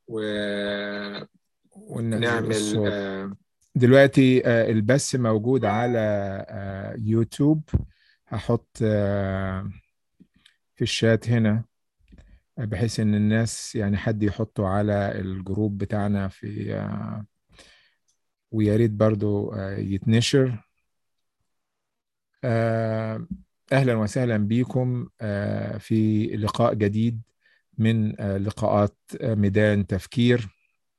و وننزل نعمل الصوت. آه، دلوقتي آه، البث موجود على آه، يوتيوب هحط آه، في الشات هنا آه، بحيث ان الناس يعني حد يحطه على الجروب بتاعنا في آه، ويا ريت برضو آه، يتنشر آه، اهلا وسهلا بكم آه، في لقاء جديد من آه، لقاءات آه، ميدان تفكير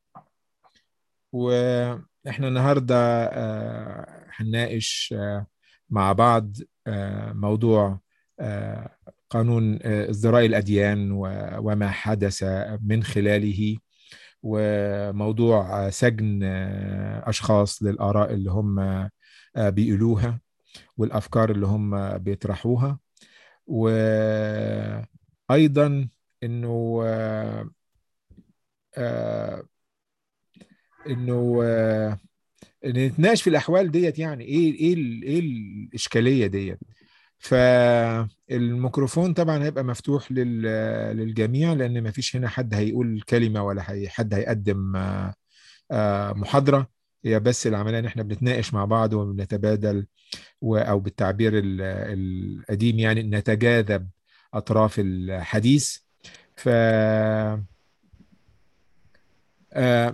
واحنا النهارده آه، هنناقش آه، مع بعض آه، موضوع آه، قانون آه، ازدراء الاديان و- وما حدث من خلاله وموضوع آه، سجن آه، اشخاص للاراء اللي هم آه، بيقولوها والافكار اللي هم بيطرحوها وايضا انه آه، آه، انه آه، نتناقش في الاحوال ديت يعني ايه ايه ال- ايه الاشكاليه ديت فالميكروفون طبعا هيبقى مفتوح لل- للجميع لان ما فيش هنا حد هيقول كلمه ولا هي حد هيقدم آه، آه، محاضره هي بس العمليه ان احنا بنتناقش مع بعض وبنتبادل و- او بالتعبير ال- القديم يعني نتجاذب اطراف الحديث ف آه،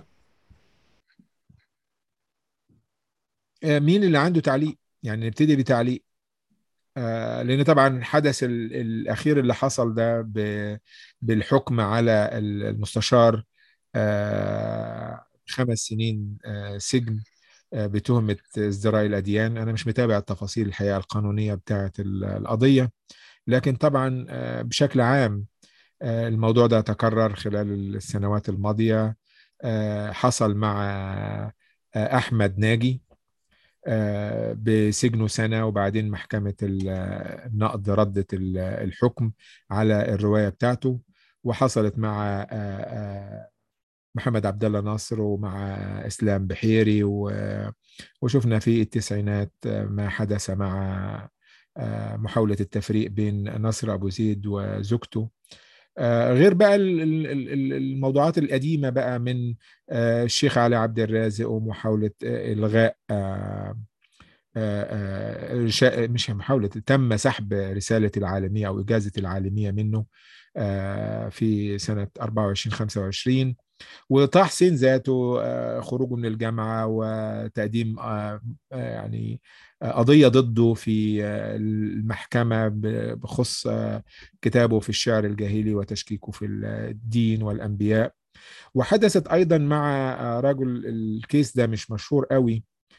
آه، مين اللي عنده تعليق يعني نبتدي بتعليق آه، لأن طبعا الحدث ال- الأخير اللي حصل ده ب- بالحكم على المستشار آه، خمس سنين آه، سجن آه، بتهمة ازدراء الأديان أنا مش متابع التفاصيل الحقيقة القانونية بتاعة ال- القضية لكن طبعا آه، بشكل عام آه، الموضوع ده تكرر خلال السنوات الماضية آه، حصل مع آه، أحمد ناجي آه، بسجنه سنة وبعدين محكمة ال- النقض ردت ال- الحكم على الرواية بتاعته وحصلت مع آه، آه، محمد عبد الله ناصر ومع إسلام بحيري و- وشفنا في التسعينات آه، ما حدث مع آه، محاولة التفريق بين نصر أبو زيد وزوجته آه، غير بقى ال- ال- ال- الموضوعات القديمة بقى من آه، الشيخ علي عبد الرازق ومحاولة آه، إلغاء آه، آه، آه، رشا- مش محاولة تم سحب رسالة العالمية أو إجازة العالمية منه آه، في سنة 24 25 وطه حسين ذاته آه، خروجه من الجامعة وتقديم آه، آه، يعني آه، قضية ضده في آه، المحكمة ب- بخص آه، كتابه في الشعر الجاهلي وتشكيكه في الدين والأنبياء وحدثت أيضا مع آه، رجل الكيس ده مش مشهور قوي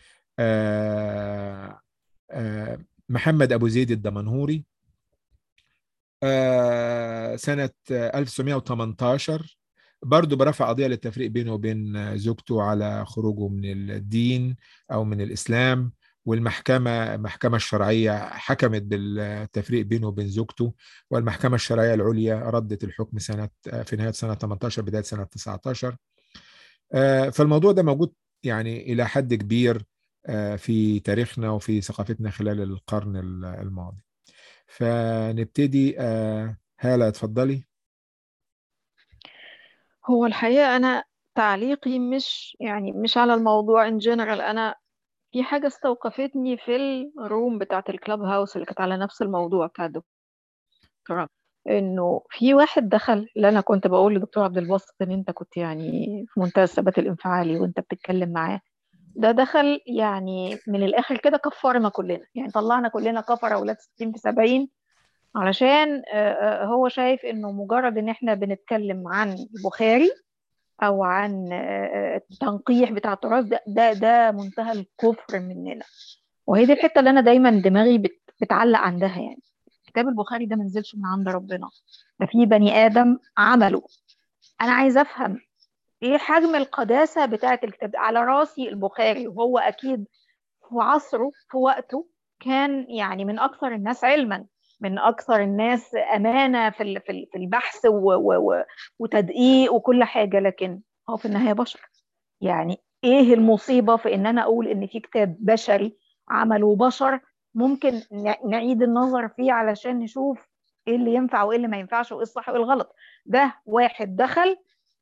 آه، آه، محمد أبو زيد الدمنهوري آه، سنة آه، 1918 برضه برفع قضية للتفريق بينه وبين آه، زوجته على خروجه من الدين أو من الإسلام والمحكمة المحكمة الشرعية حكمت بالتفريق بينه وبين زوجته والمحكمة الشرعية العليا ردت الحكم سنة آه، في نهاية سنة 18 بداية سنة 19 آه، فالموضوع ده موجود يعني إلى حد كبير آه، في تاريخنا وفي ثقافتنا خلال القرن ال- الماضي فنبتدي آه، هالة اتفضلي هو الحقيقة أنا تعليقي مش يعني مش على الموضوع in general أنا في حاجة استوقفتني في الروم بتاعة الكلاب هاوس اللي كانت على نفس الموضوع بتاع الدكتوراه إنه في واحد دخل اللي أنا كنت بقول لدكتور عبد الباسط إن أنت كنت يعني في منتهى الثبات الانفعالي وأنت بتتكلم معاه ده دخل يعني من الآخر كده كفرنا كلنا يعني طلعنا كلنا كفر أولاد 60 في 70 علشان آه، آه، هو شايف إنه مجرد إن إحنا بنتكلم عن البخاري او عن آه، التنقيح بتاع التراث ده ده ده منتهى الكفر مننا وهي دي الحته اللي انا دايما دماغي بت بتعلق عندها يعني كتاب البخاري ده ما نزلش من عند ربنا ده في بني ادم عمله انا عايزه افهم ايه حجم القداسه بتاعه الكتاب ده؟ على راسي البخاري وهو اكيد في عصره في وقته كان يعني من اكثر الناس علما من اكثر الناس امانه في ال- في ال- في البحث و- و- و- وتدقيق وكل حاجه لكن هو في النهايه بشر يعني ايه المصيبه في ان انا اقول ان في كتاب بشري عمله بشر ممكن ن- نعيد النظر فيه علشان نشوف ايه اللي ينفع وايه اللي ما ينفعش وايه الصح وايه الغلط ده واحد دخل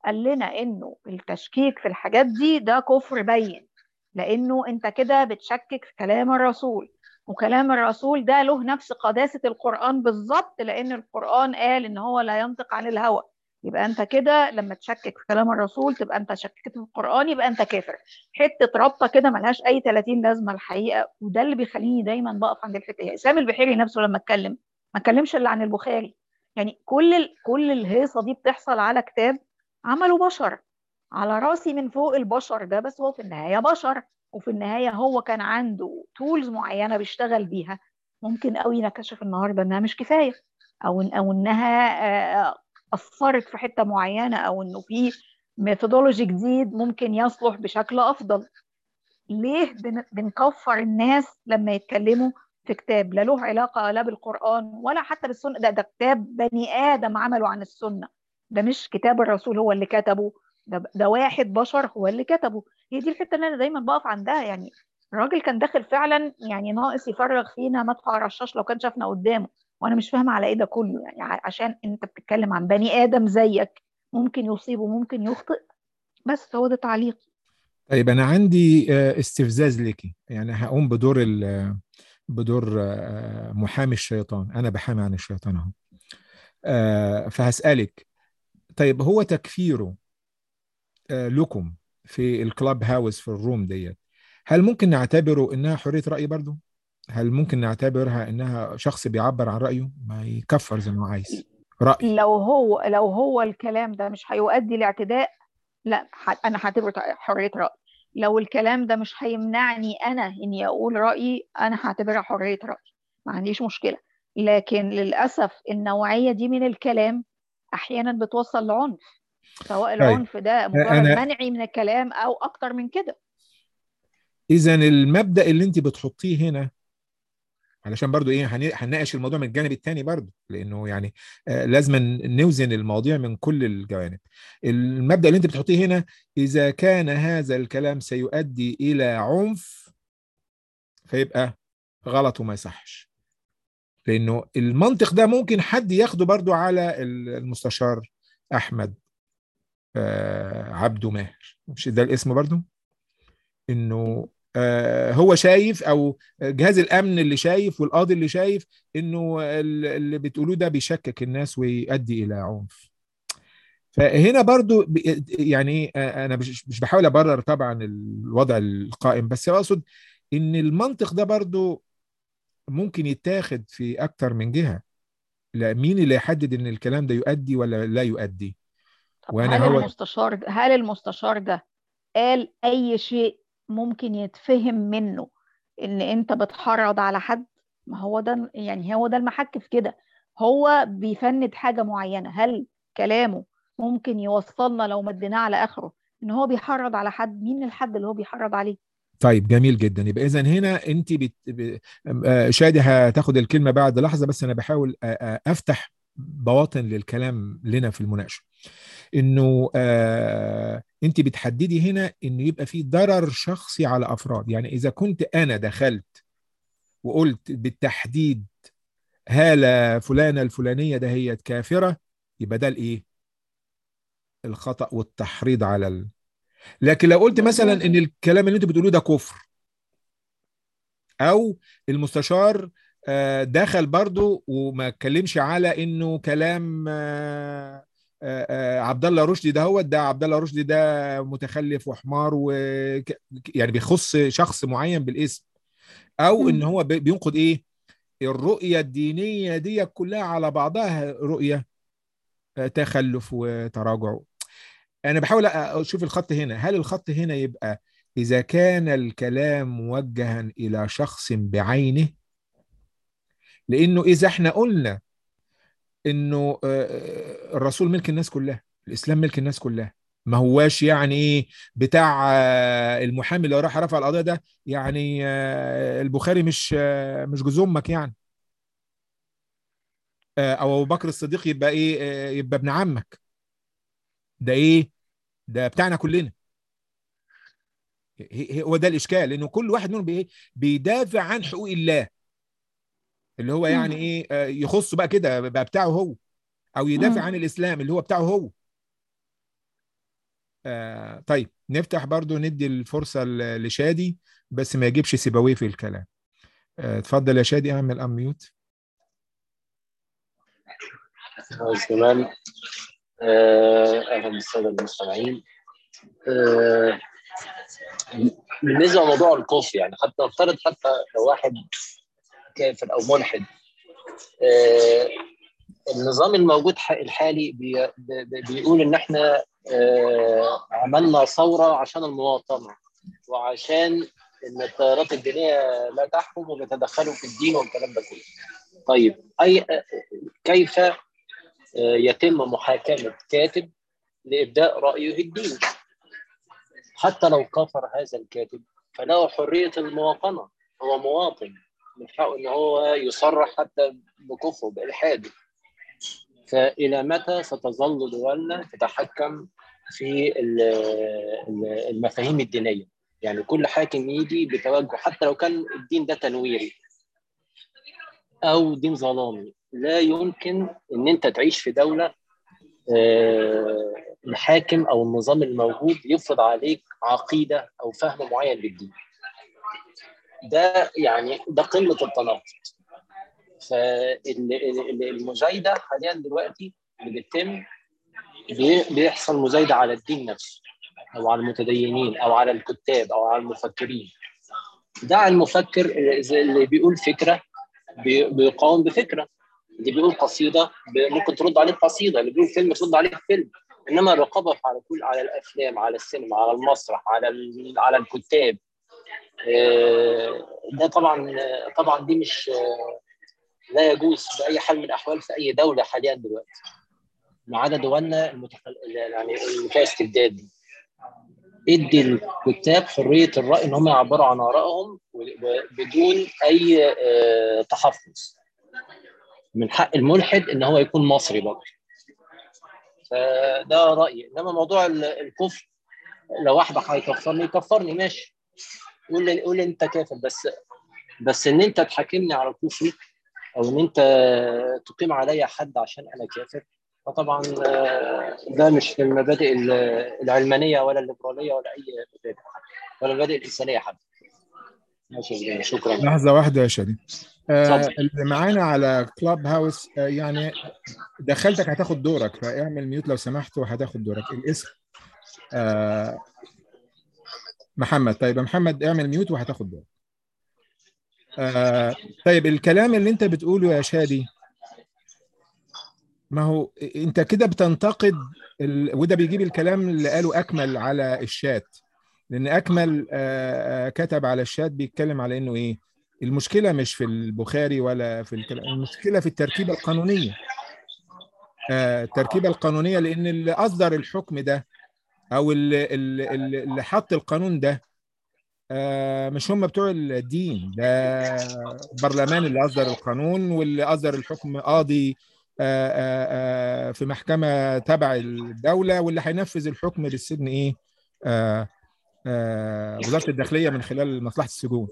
قال لنا انه التشكيك في الحاجات دي ده كفر بين لانه انت كده بتشكك في كلام الرسول وكلام الرسول ده له نفس قداسة القرآن بالظبط لأن القرآن قال إن هو لا ينطق عن الهوى يبقى أنت كده لما تشكك في كلام الرسول تبقى أنت شككت في القرآن يبقى أنت كافر حتة رابطة كده ملهاش أي 30 لازمة الحقيقة وده اللي بيخليني دايما بقف عند الحتة دي إسلام البحيري نفسه لما اتكلم ما اتكلمش إلا عن البخاري يعني كل ال... كل الهيصة دي بتحصل على كتاب عمله بشر على راسي من فوق البشر ده بس هو في النهاية بشر وفي النهايه هو كان عنده تولز معينه بيشتغل بيها ممكن قوي نكتشف النهارده انها مش كفايه او او انها اثرت في حته معينه او انه في ميثودولوجي جديد ممكن يصلح بشكل افضل ليه بنكفر الناس لما يتكلموا في كتاب لا له علاقه لا بالقران ولا حتى بالسنه ده ده كتاب بني ادم عمله عن السنه ده مش كتاب الرسول هو اللي كتبه ده, ده واحد بشر هو اللي كتبه هي دي الحته اللي انا دايما بقف عندها يعني الراجل كان داخل فعلا يعني ناقص يفرغ فينا مدفع رشاش لو كان شافنا قدامه وانا مش فاهمه على ايه ده كله يعني عشان انت بتتكلم عن بني ادم زيك ممكن يصيب وممكن يخطئ بس هو ده تعليق طيب انا عندي استفزاز لك يعني هقوم بدور بدور محامي الشيطان انا بحامي عن الشيطان اهو فهسالك طيب هو تكفيره لكم في الكلاب هاوس في الروم ديت هل ممكن نعتبره انها حريه راي برضو هل ممكن نعتبرها انها شخص بيعبر عن رايه ما يكفر زي ما عايز راي لو هو لو هو الكلام ده مش هيؤدي لاعتداء لا انا هعتبره حريه راي لو الكلام ده مش هيمنعني انا اني اقول رايي انا هعتبرها حريه راي ما عنديش مشكله لكن للاسف النوعيه دي من الكلام احيانا بتوصل لعنف سواء العنف ده مجرد أنا... منعي من الكلام او اكتر من كده اذا المبدا اللي انت بتحطيه هنا علشان برضو ايه هنناقش الموضوع من الجانب الثاني برضو لانه يعني آه لازم نوزن المواضيع من كل الجوانب المبدا اللي انت بتحطيه هنا اذا كان هذا الكلام سيؤدي الى عنف فيبقى غلط وما يصحش لانه المنطق ده ممكن حد ياخده برضو على المستشار احمد آه عبده ماهر مش ده الاسم برضو انه آه هو شايف او جهاز الامن اللي شايف والقاضي اللي شايف انه اللي بتقولوه ده بيشكك الناس ويؤدي الى عنف فهنا برضو يعني انا مش بحاول ابرر طبعا الوضع القائم بس اقصد ان المنطق ده برضو ممكن يتاخد في اكتر من جهه لا مين اللي يحدد ان الكلام ده يؤدي ولا لا يؤدي طب وانا هل هو المستشار ده هل المستشار ده قال اي شيء ممكن يتفهم منه ان انت بتحرض على حد ما هو ده يعني هو ده المحك في كده هو بيفند حاجه معينه هل كلامه ممكن يوصلنا لو مديناه على اخره ان هو بيحرض على حد مين الحد اللي هو بيحرض عليه طيب جميل جدا يبقى اذا هنا انت بت... ب... شادي هتاخد الكلمه بعد لحظه بس انا بحاول افتح بواطن للكلام لنا في المناقشه انه آه انت بتحددي هنا ان يبقى في ضرر شخصي على افراد يعني اذا كنت انا دخلت وقلت بالتحديد هالة فلانة الفلانية ده هي كافرة يبقى ده الايه الخطأ والتحريض على ال... لكن لو قلت مثلا ان الكلام اللي انتوا بتقولوه ده كفر او المستشار دخل برضو وما اتكلمش على انه كلام عبد الله رشدي ده هو ده عبد الله رشدي ده متخلف وحمار و يعني بيخص شخص معين بالاسم او ان هو بينقد ايه الرؤيه الدينيه دي كلها على بعضها رؤيه تخلف وتراجع انا بحاول اشوف الخط هنا هل الخط هنا يبقى اذا كان الكلام موجها الى شخص بعينه لانه اذا احنا قلنا انه الرسول ملك الناس كلها الاسلام ملك الناس كلها ما هواش يعني ايه بتاع المحامي اللي راح رفع القضيه ده يعني البخاري مش مش جوز امك يعني او ابو بكر الصديق يبقى ايه يبقى ابن عمك ده ايه ده بتاعنا كلنا هو ده الاشكال انه كل واحد منهم بيدافع عن حقوق الله اللي هو يعني ايه يخصه بقى كده بقى بتاعه هو او يدافع عن الاسلام اللي هو بتاعه هو آه طيب نفتح برضو ندي الفرصة ل- لشادي بس ما يجيبش سيبويه في الكلام آه، اتفضل يا شادي اعمل اميوت أستاذ جمال آه، أهلا بالسادة المستمعين آه، بالنسبة لموضوع الكفر يعني حتى نفترض حتى لو واحد كافر أو ملحد آه، النظام الموجود ح- الحالي بي بي- بيقول إن إحنا آه، عملنا ثورة عشان المواطنة وعشان إن التيارات الدينية لا تحكم وبيتدخلوا في الدين والكلام ده كله. طيب أي كيف يتم محاكمة كاتب لإبداء رأيه الديني حتى لو كفر هذا الكاتب فله حرية المواطنة هو مواطن من حقه إن هو يصرح حتى بكفره بإلحاده فإلى متى ستظل دولنا تتحكم في ال- ال- المفاهيم الدينية يعني كل حاكم يجي بتوجه حتى لو كان الدين ده تنويري أو دين ظلامي لا يمكن إن أنت تعيش في دولة آه، الحاكم او النظام الموجود يفرض عليك عقيده او فهم معين للدين. ده يعني ده قمه التناقض. فالمزايده حاليا دلوقتي اللي بتتم بي- بيحصل مزايده على الدين نفسه او على المتدينين او على الكتاب او على المفكرين. دع المفكر اللي- اللي بيقول فكره بي- بيقاوم بفكره اللي بيقول قصيده ب- ممكن ترد عليه بقصيده اللي بيقول فيلم ترد عليه بفيلم انما الرقابه على كل على الافلام على السينما على المسرح على ال- على الكتاب آه، ده طبعا طبعا دي مش آه، لا يجوز باي حال من الاحوال في اي دوله حاليا دلوقتي ما عدا دولنا المتخل... يعني اللي فيها استبداد دي ادي الكتاب حريه الراي ان هم يعبروا عن ارائهم و- بدون اي آه، تحفظ من حق الملحد ان هو يكون مصري برضه فده رايي انما موضوع ال- الكفر لو واحد هيكفرني يكفرني ماشي قول لي قول لي انت كافر بس بس ان انت تحاكمني على كفري او ان انت تقيم عليا حد عشان انا كافر فطبعا آه، ده مش في المبادئ ال- العلمانيه ولا الليبراليه ولا اي مبادئ ولا المبادئ الانسانيه حتى ماشي يا جماعة، شكرا لحظة واحدة يا شادي آه اتفضل. اللي معانا على كلاب هاوس آه يعني دخلتك هتاخد دورك فاعمل ميوت لو سمحت وهتاخد دورك الاسم آه محمد طيب يا محمد اعمل ميوت وهتاخد دورك آه طيب الكلام اللي انت بتقوله يا شادي ما هو انت كده بتنتقد ال... وده بيجيب الكلام اللي قاله اكمل على الشات لان اكمل آه، آه، كتب على الشات بيتكلم على انه ايه المشكله مش في البخاري ولا في الكلام المشكله في التركيبه القانونيه آه، التركيبه القانونيه لان اللي اصدر الحكم ده او اللي, اللي, اللي اللي حط القانون ده آه، مش هم بتوع الدين ده البرلمان اللي اصدر القانون واللي اصدر الحكم قاضي آه، آه، آه، في محكمه تبع الدوله واللي هينفذ الحكم بالسجن ايه آه، آه، وزاره الداخليه من خلال مصلحه السجون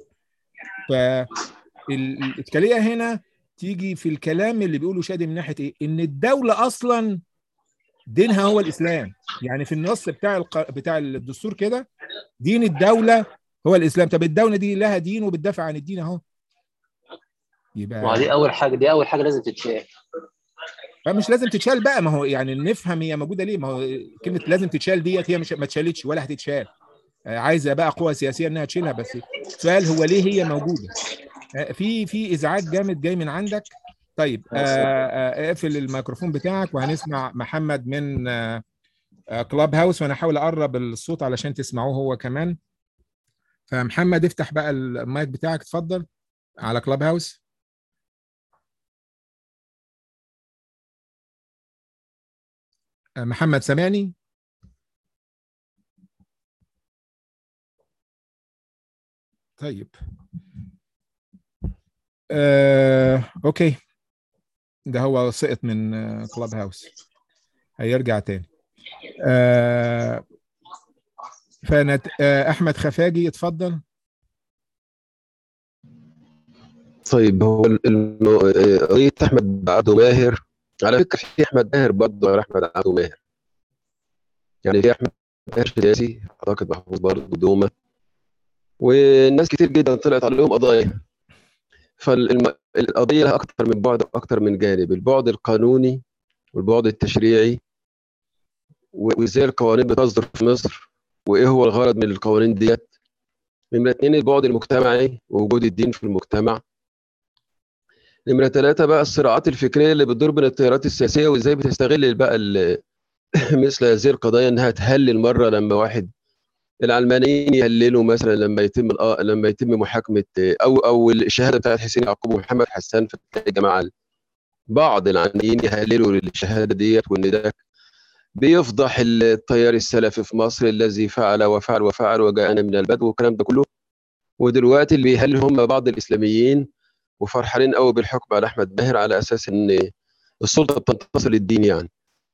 فالاشكاليه هنا تيجي في الكلام اللي بيقوله شادي من ناحيه ايه ان الدوله اصلا دينها هو الاسلام يعني في النص بتاع الق... بتاع الدستور كده دين الدوله هو الاسلام طب الدوله دي لها دين وبتدافع عن الدين اهو يبقى وهذه اول حاجه دي اول حاجه لازم تتشال فمش لازم تتشال بقى ما هو يعني نفهم هي موجوده ليه ما هو كلمه لازم تتشال ديت هي مش ما اتشالتش ولا هتتشال آه، عايزه بقى قوه سياسيه انها تشيلها بس السؤال هو ليه هي موجوده آه، في في ازعاج جامد جاي من عندك طيب آه، آه، اقفل الميكروفون بتاعك وهنسمع محمد من آه، آه، كلاب هاوس وانا احاول اقرب الصوت علشان تسمعوه هو كمان فمحمد افتح بقى المايك بتاعك اتفضل على كلاب هاوس آه، محمد سامعني طيب آه، اوكي ده هو سقط من آه، كلاب هاوس هيرجع تاني آه، فنت آه، احمد خفاجي اتفضل طيب هو ال- ال- قضية أحمد عبده ماهر على فكرة في أحمد ماهر برضه غير أحمد عبده ماهر يعني في أحمد ماهر سياسي اعتقد محفوظ برضه دومه والناس كتير جدا طلعت عليهم قضايا فالقضيه لها اكتر من بعد اكتر من جانب البعد القانوني والبعد التشريعي و- وازاي القوانين بتصدر في مصر وايه هو الغرض من القوانين ديت نمرة اتنين البعد المجتمعي ووجود الدين في المجتمع نمرة ثلاثة بقى الصراعات الفكرية اللي بتدور بين التيارات السياسية وازاي بتستغل بقى ال- مثل هذه القضايا انها تهلل مرة لما واحد العلمانيين يهللوا مثلا لما يتم الآ- لما يتم محاكمة او او الشهادة بتاعت حسين يعقوب ومحمد حسان في الجماعة بعض العلمانيين يهللوا الشهادة ديت وان ده بيفضح التيار السلفي في مصر الذي فعل وفعل وفعل وجاءنا من البدو والكلام ده كله ودلوقتي اللي بيهلل هم بعض الاسلاميين وفرحانين قوي بالحكم على احمد ماهر على اساس ان السلطه بتنتصر للدين يعني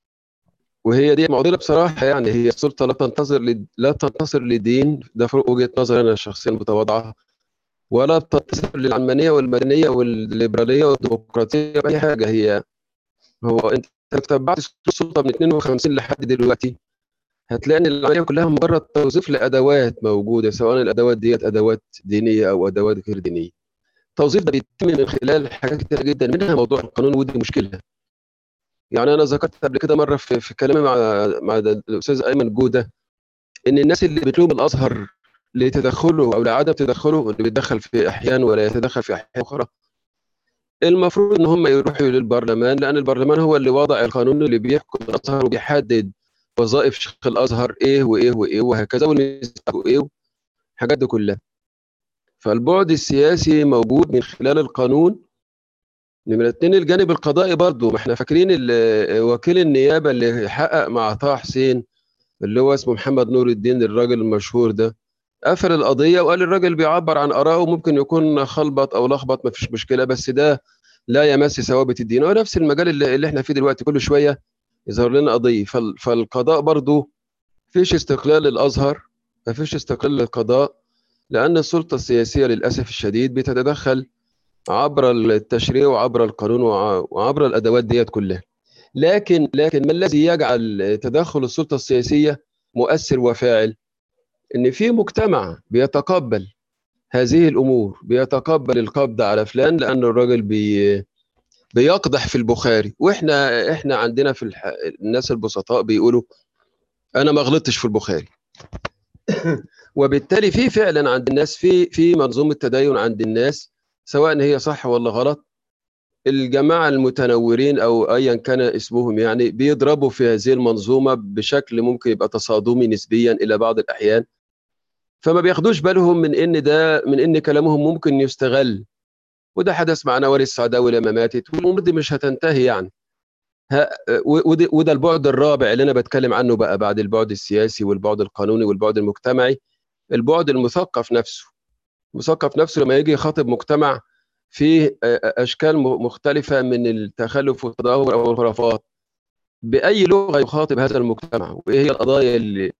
وهي دي معضله بصراحه يعني هي السلطه لا تنتصر لد... لا تنتصر لدين ده في وجهه نظري انا الشخصيه المتواضعه ولا بتنتصر للعلمانيه والمدنيه والليبراليه والديمقراطيه باي حاجه هي هو انت تتبعت السلطه من 52 لحد دلوقتي هتلاقي ان العمليه كلها مجرد توظيف لادوات موجوده سواء الادوات ديت ادوات دينيه او ادوات غير دينيه. التوظيف ده بيتم من خلال حاجات كتير جدا منها موضوع القانون ودي مشكله. يعني انا ذكرت قبل كده مره في, في كلامي مع مع الاستاذ ايمن جوده ان الناس اللي بتلوم الازهر لتدخله او لعدم تدخله اللي بيتدخل في احيان ولا يتدخل في احيان اخرى المفروض ان هم يروحوا للبرلمان لان البرلمان هو اللي وضع القانون اللي بيحكم الازهر وبيحدد وظائف شيخ الازهر ايه وايه وايه وهكذا والميزات وايه الحاجات دي كلها فالبعد السياسي موجود من خلال القانون نمرة اتنين الجانب القضائي برضو ما احنا فاكرين ال- وكيل النيابة اللي حقق مع طه حسين اللي هو اسمه محمد نور الدين الراجل المشهور ده قفل القضية وقال الراجل بيعبر عن آرائه ممكن يكون خلبط أو لخبط ما فيش مشكلة بس ده لا يمس ثوابت الدين هو نفس المجال اللي, اللي احنا فيه دلوقتي كل شوية يظهر لنا قضية فال- فالقضاء برضو فيش استقلال للأزهر ما فيش استقلال للقضاء لأن السلطة السياسية للأسف الشديد بتتدخل عبر التشريع وعبر القانون وع- وعبر الأدوات ديت كلها لكن لكن ما الذي يجعل تدخل السلطة السياسية مؤثر وفاعل ان في مجتمع بيتقبل هذه الامور بيتقبل القبض على فلان لان الراجل بي بيقدح في البخاري واحنا احنا عندنا في الح... الناس البسطاء بيقولوا انا ما غلطتش في البخاري وبالتالي في فعلا عند الناس في في منظومه تدين عند الناس سواء هي صح ولا غلط الجماعه المتنورين او ايا كان اسمهم يعني بيضربوا في هذه المنظومه بشكل ممكن يبقى تصادمي نسبيا الى بعض الاحيان فما بياخدوش بالهم من ان ده من ان كلامهم ممكن يستغل وده حدث مع نوال السعداوي لما ماتت والامور دي مش هتنتهي يعني ها وده, وده البعد الرابع اللي انا بتكلم عنه بقى بعد البعد السياسي والبعد القانوني والبعد المجتمعي البعد المثقف نفسه المثقف نفسه لما يجي يخاطب مجتمع فيه اشكال مختلفه من التخلف والتدهور او الخرافات باي لغه يخاطب هذا المجتمع وايه هي القضايا اللي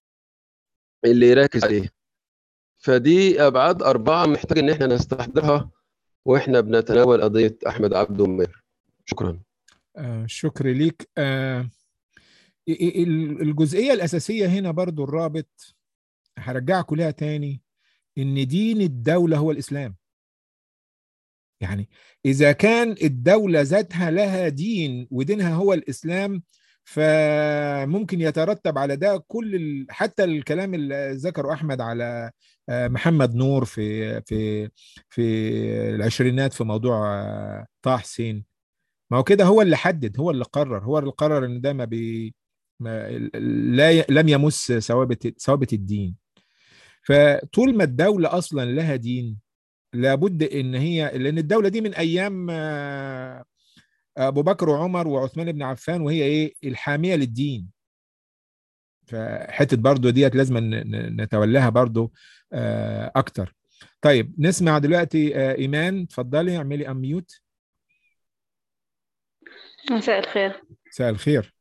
اللي يركز عليها فدي ابعاد اربعه محتاج ان احنا نستحضرها واحنا بنتناول قضيه احمد عبد ومير شكرا آه شكر ليك آه الجزئيه الاساسيه هنا برضو الرابط هرجعكم لها تاني ان دين الدوله هو الاسلام يعني اذا كان الدوله ذاتها لها دين ودينها هو الاسلام فممكن يترتب على ده كل ال... حتى الكلام اللي ذكره احمد على محمد نور في في في العشرينات في موضوع طه حسين ما هو كده هو اللي حدد هو اللي قرر هو اللي قرر ان ده ما بي ما لا ي... لم يمس ثوابت ثوابت الدين فطول ما الدوله اصلا لها دين لابد ان هي لان الدوله دي من ايام ابو بكر وعمر وعثمان بن عفان وهي ايه الحاميه للدين فحته برضو ديت لازم نتولاها برضو اكتر طيب نسمع دلوقتي ايمان اتفضلي اعملي اميوت مساء الخير مساء الخير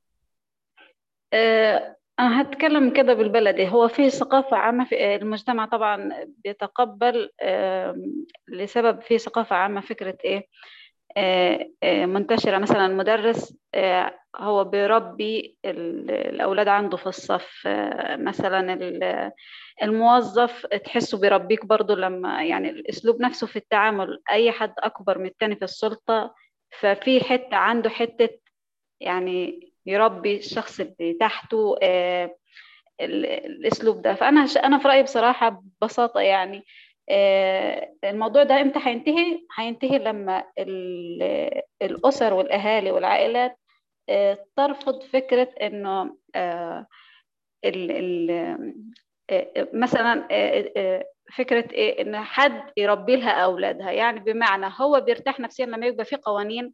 أه أنا هتكلم كده بالبلدي هو في ثقافة عامة في المجتمع طبعا بيتقبل أه لسبب في ثقافة عامة فكرة إيه أه منتشرة مثلا مدرس هو بيربي ال- الأولاد عنده في الصف آه، مثلا ال- الموظف تحسه بيربيك برضو لما يعني الأسلوب نفسه في التعامل أي حد أكبر من التاني في السلطة ففي حتة عنده حتة يعني يربي الشخص اللي تحته آه، ال- الأسلوب ده فأنا ش- أنا في رأيي بصراحة ببساطة يعني آه، الموضوع ده امتى هينتهي؟ هينتهي لما ال- الأسر والأهالي والعائلات آه، ترفض فكرة إنه آه، ال ال آه، مثلا آه، آه، فكرة إيه إن حد يربي لها أولادها يعني بمعنى هو بيرتاح نفسيا لما يبقى في قوانين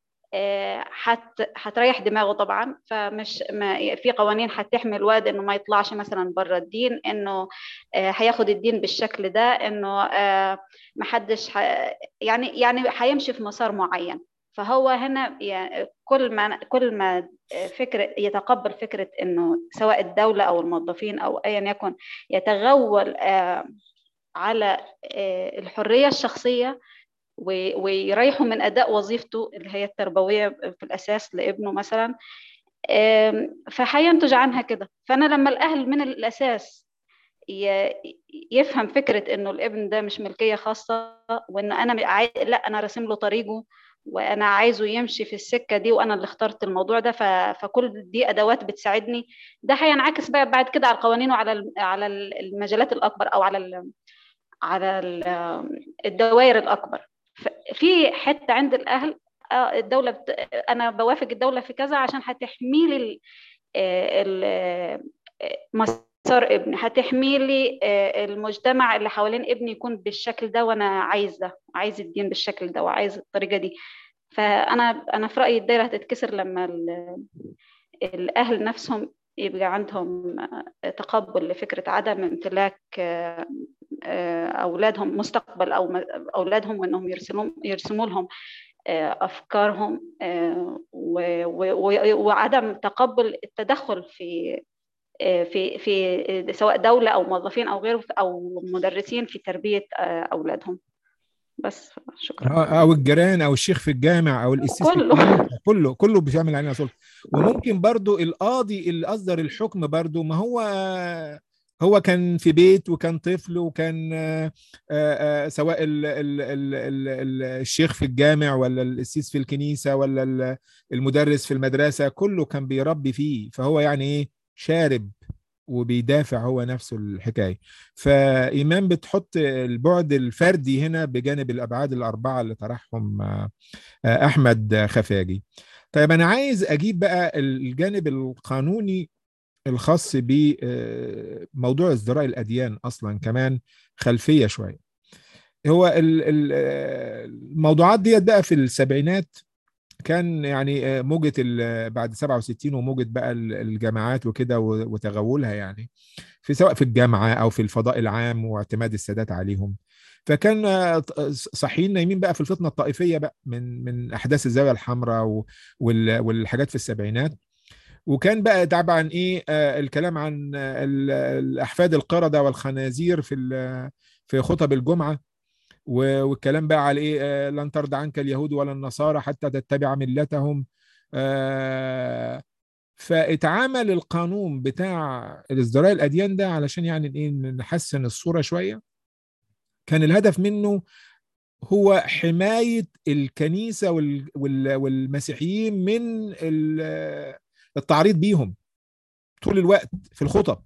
آه، حت هتريح دماغه طبعا فمش ما في قوانين هتحمي الواد انه ما يطلعش مثلا بره الدين انه آه، هياخد الدين بالشكل ده انه آه، محدش ح- يعني يعني هيمشي في مسار معين فهو هنا يعني كل ما كل ما فكرة يتقبل فكرة انه سواء الدولة او الموظفين او ايا يكن يتغول آه، على آه، الحرية الشخصية و- ويريحوا من أداء وظيفته اللي هي التربوية في الأساس لابنه مثلا آم، فهينتج عنها كده فأنا لما الأهل من الأساس ي- يفهم فكرة إنه الابن ده مش ملكية خاصة وإنه أنا عاي... لا أنا راسم له طريقه وأنا عايزه يمشي في السكة دي وأنا اللي اخترت الموضوع ده ف... فكل دي أدوات بتساعدني ده هينعكس بقى بعد كده على القوانين وعلى ال- على المجالات الأكبر أو على ال... على ال- الدوائر الأكبر ف- في حتة عند الأهل آه، الدولة بت... أنا بوافق الدولة في كذا عشان هتحمي لي ال... آه، ال... آه، مسار ابني هتحمي لي آه، المجتمع اللي حوالين ابني يكون بالشكل ده وأنا عايز ده عايز الدين بالشكل ده وعايز الطريقة دي فأنا أنا في رأيي الدايرة هتتكسر لما ال... الأهل نفسهم يبقى عندهم آه، تقبل لفكرة عدم امتلاك آه، آه، أولادهم مستقبل أو م- أولادهم وإنهم يرسموا يرسموا لهم آه، أفكارهم آه، و- و- و- وعدم تقبل التدخل في آه، في في سواء دولة أو موظفين أو غيره أو مدرسين في تربية آه، أولادهم بس شكرا آه، او الجيران او الشيخ في الجامع او القسيس في كله. الكنيسة، كله كله بيعمل علينا سلطه وممكن برضو القاضي اللي اصدر الحكم برضو ما هو هو كان في بيت وكان طفل وكان آه، آه، آه، سواء ال ال ال ال ال الشيخ في الجامع ولا القسيس في الكنيسه ولا ال- المدرس في المدرسه كله كان بيربي فيه فهو يعني ايه شارب وبيدافع هو نفسه الحكايه فايمان بتحط البعد الفردي هنا بجانب الابعاد الاربعه اللي طرحهم آه، آه، احمد خفاجي طيب انا عايز اجيب بقى الجانب القانوني الخاص بموضوع ازدراء الاديان اصلا كمان خلفيه شويه هو ال- ال- آه، الموضوعات ديت بقى في السبعينات كان يعني آه، موجة ال- بعد 67 وموجة بقى ال- الجامعات وكده و- وتغولها يعني في سواء في الجامعة أو في الفضاء العام واعتماد السادات عليهم فكان آه، ط- صحيين نايمين بقى في الفتنة الطائفية بقى من من أحداث الزاوية الحمراء و- وال- والحاجات في السبعينات وكان بقى طبعا ايه آه، الكلام عن آه، ال- الاحفاد القردة والخنازير في ال- في خطب الجمعة و- والكلام بقى على ايه آه، لن ترضى عنك اليهود ولا النصارى حتى تتبع ملتهم آه، فاتعمل القانون بتاع ازدراء الاديان ده علشان يعني ايه نحسن الصورة شوية كان الهدف منه هو حماية الكنيسة وال- وال- والمسيحيين من ال- التعريض بيهم طول الوقت في الخطب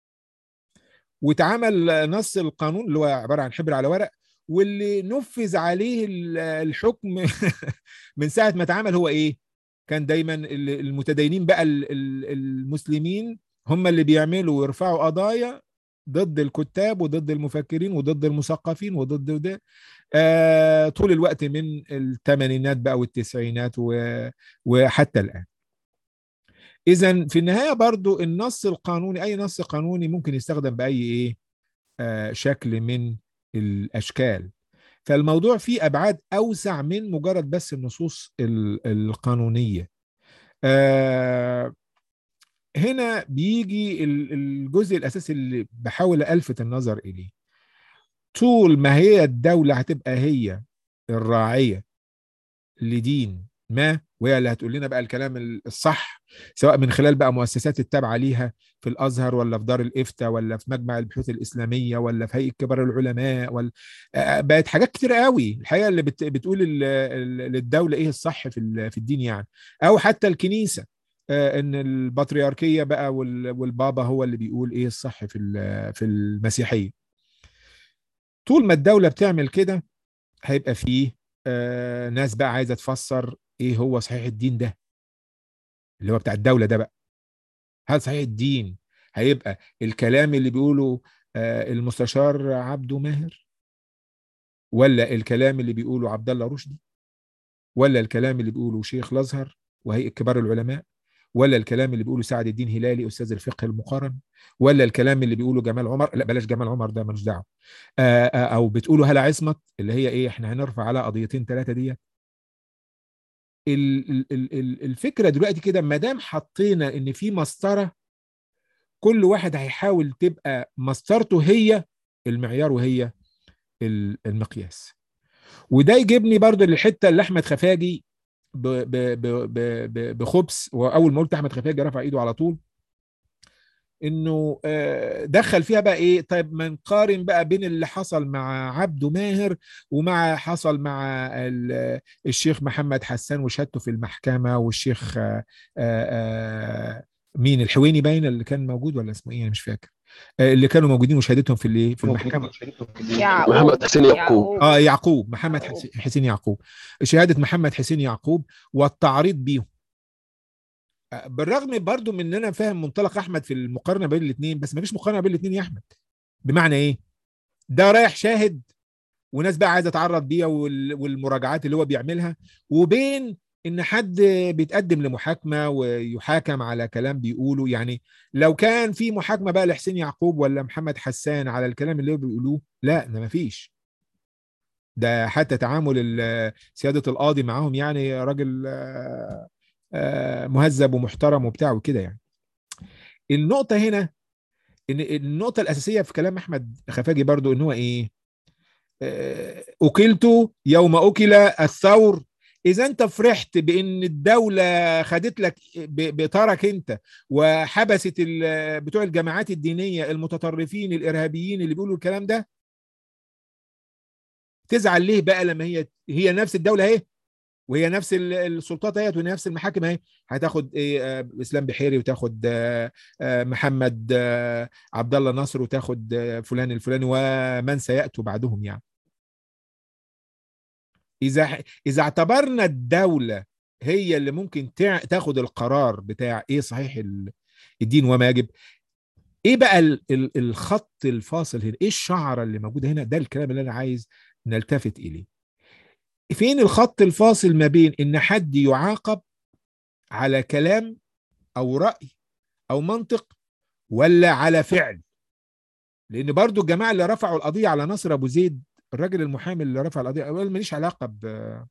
واتعمل نص القانون اللي هو عبارة عن حبر على ورق واللي نفذ عليه ال- الحكم من ساعة ما اتعمل هو ايه كان دايما ال- المتدينين بقى ال- ال- المسلمين هم اللي بيعملوا ويرفعوا قضايا ضد الكتاب وضد المفكرين وضد المثقفين وضد ده آه طول الوقت من الثمانينات بقى والتسعينات و- وحتى الآن إذا في النهاية برضو النص القانوني أي نص قانوني ممكن يستخدم بأي إيه آه شكل من الأشكال فالموضوع فيه أبعاد أوسع من مجرد بس النصوص ال- القانونية آه هنا بيجي ال- الجزء الأساسي اللي بحاول ألفت النظر إليه طول ما هي الدولة هتبقى هي الراعية لدين ما وهي اللي هتقول لنا بقى الكلام الصح سواء من خلال بقى مؤسسات التابعه ليها في الازهر ولا في دار الافتاء ولا في مجمع البحوث الاسلاميه ولا في هيئه كبار العلماء ولا بقت حاجات كتير قوي الحقيقه اللي بت... بتقول للدوله ايه الصح في في الدين يعني او حتى الكنيسه ان البطريركيه بقى والبابا هو اللي بيقول ايه الصح في في المسيحيه طول ما الدوله بتعمل كده هيبقى فيه ناس بقى عايزه تفسر ايه هو صحيح الدين ده اللي هو بتاع الدوله ده بقى هل صحيح الدين هيبقى الكلام اللي بيقوله المستشار عبده ماهر ولا الكلام اللي بيقوله عبد الله رشدي ولا الكلام اللي بيقوله شيخ الازهر وهيئه كبار العلماء ولا الكلام اللي بيقوله سعد الدين هلالي استاذ الفقه المقارن ولا الكلام اللي بيقوله جمال عمر لا بلاش جمال عمر ده ملوش دعوه او بتقوله هلا عصمت اللي هي ايه احنا هنرفع على قضيتين ثلاثه ديت الفكره دلوقتي كده ما دام حطينا ان في مسطره كل واحد هيحاول تبقى مسطرته هي المعيار وهي المقياس وده يجيبني برضو للحته اللي احمد خفاجي بخبث واول ما قلت احمد خفاجي رفع ايده على طول انه دخل فيها بقى ايه طيب ما نقارن بقى بين اللي حصل مع عبده ماهر ومع حصل مع الشيخ محمد حسان وشهادته في المحكمه والشيخ مين الحويني باين اللي كان موجود ولا اسمه ايه انا مش فاكر اللي كانوا موجودين وشهادتهم في الايه في المحكمه يعقوب محمد حسين يعقوب اه يعقوب محمد حسين يعقوب شهاده محمد حسين يعقوب والتعريض بيهم بالرغم برضو من ان انا فاهم منطلق احمد في المقارنه بين الاثنين بس ما فيش مقارنه بين الاثنين يا احمد بمعنى ايه ده رايح شاهد وناس بقى عايزه تتعرض بيها والمراجعات اللي هو بيعملها وبين ان حد بيتقدم لمحاكمه ويحاكم على كلام بيقوله يعني لو كان في محاكمه بقى لحسين يعقوب ولا محمد حسان على الكلام اللي بيقولوه لا ده ما فيش ده حتى تعامل سياده القاضي معاهم يعني راجل مهذب ومحترم وبتاع وكده يعني النقطه هنا ان النقطه الاساسيه في كلام احمد خفاجي برضو ان هو ايه اكلت يوم اكل الثور اذا انت فرحت بان الدوله خدت لك بطارك انت وحبست بتوع الجماعات الدينيه المتطرفين الارهابيين اللي بيقولوا الكلام ده تزعل ليه بقى لما هي هي نفس الدوله اهي وهي نفس السلطات اهي ونفس المحاكم اهي هتاخد ايه اسلام بحيري وتاخد محمد عبد الله نصر وتاخد فلان الفلاني ومن سياتوا بعدهم يعني اذا اذا اعتبرنا الدوله هي اللي ممكن تاخد القرار بتاع ايه صحيح الدين وما يجب ايه بقى الخط الفاصل هنا ايه الشعره اللي موجوده هنا ده الكلام اللي انا عايز نلتفت اليه فين الخط الفاصل ما بين ان حد يعاقب على كلام او راي او منطق ولا على فعل لان برضو الجماعه اللي رفعوا القضيه على ناصر ابو زيد الراجل المحامي اللي رفع القضيه قال ماليش علاقه ب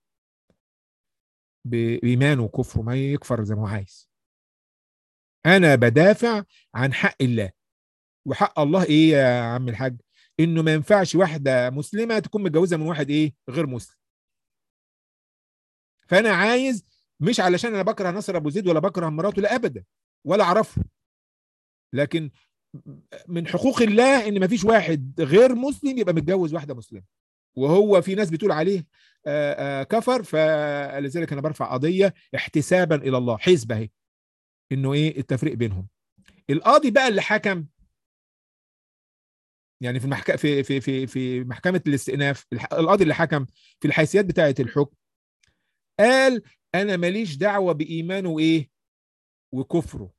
بايمانه وكفره ما يكفر زي ما هو عايز انا بدافع عن حق الله وحق الله ايه يا عم الحاج انه ما ينفعش واحده مسلمه تكون متجوزه من واحد ايه غير مسلم فانا عايز مش علشان انا بكره ناصر ابو زيد ولا بكره مراته لا ابدا ولا اعرفه لكن من حقوق الله ان ما فيش واحد غير مسلم يبقى متجوز واحده مسلمه وهو في ناس بتقول عليه آآ آآ كفر فلذلك انا برفع قضيه احتسابا الى الله حسبه اهي انه ايه التفريق بينهم القاضي بقى اللي حكم يعني في المحك... في في في في محكمه الاستئناف القاضي اللي حكم في الحيثيات بتاعه الحكم قال انا ماليش دعوه بايمانه وايه وكفره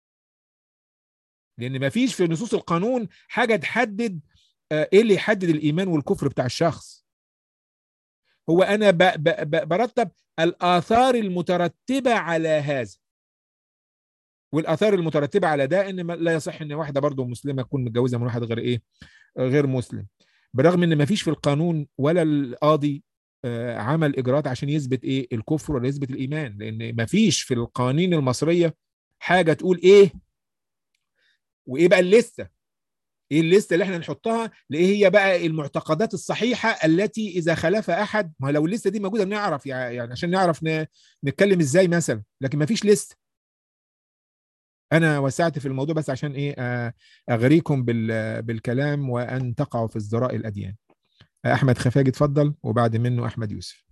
لان ما فيش في نصوص القانون حاجه تحدد ايه اللي يحدد الايمان والكفر بتاع الشخص هو انا ب ب ب برتب الاثار المترتبه على هذا والاثار المترتبه على ده ان لا يصح ان واحده برضه مسلمه تكون متجوزه من واحد غير ايه غير مسلم برغم ان ما فيش في القانون ولا القاضي عمل اجراءات عشان يثبت ايه الكفر ولا يثبت الايمان لان ما فيش في القوانين المصريه حاجه تقول ايه وايه بقى اللسه ايه الليسته اللي احنا نحطها لايه هي بقى المعتقدات الصحيحه التي اذا خالف احد ما لو الليسته دي موجوده نعرف يعني عشان نعرف نتكلم ازاي مثلا لكن ما فيش ليست انا وسعت في الموضوع بس عشان ايه اغريكم بالكلام وان تقعوا في ازدراء الاديان احمد خفاجي اتفضل وبعد منه احمد يوسف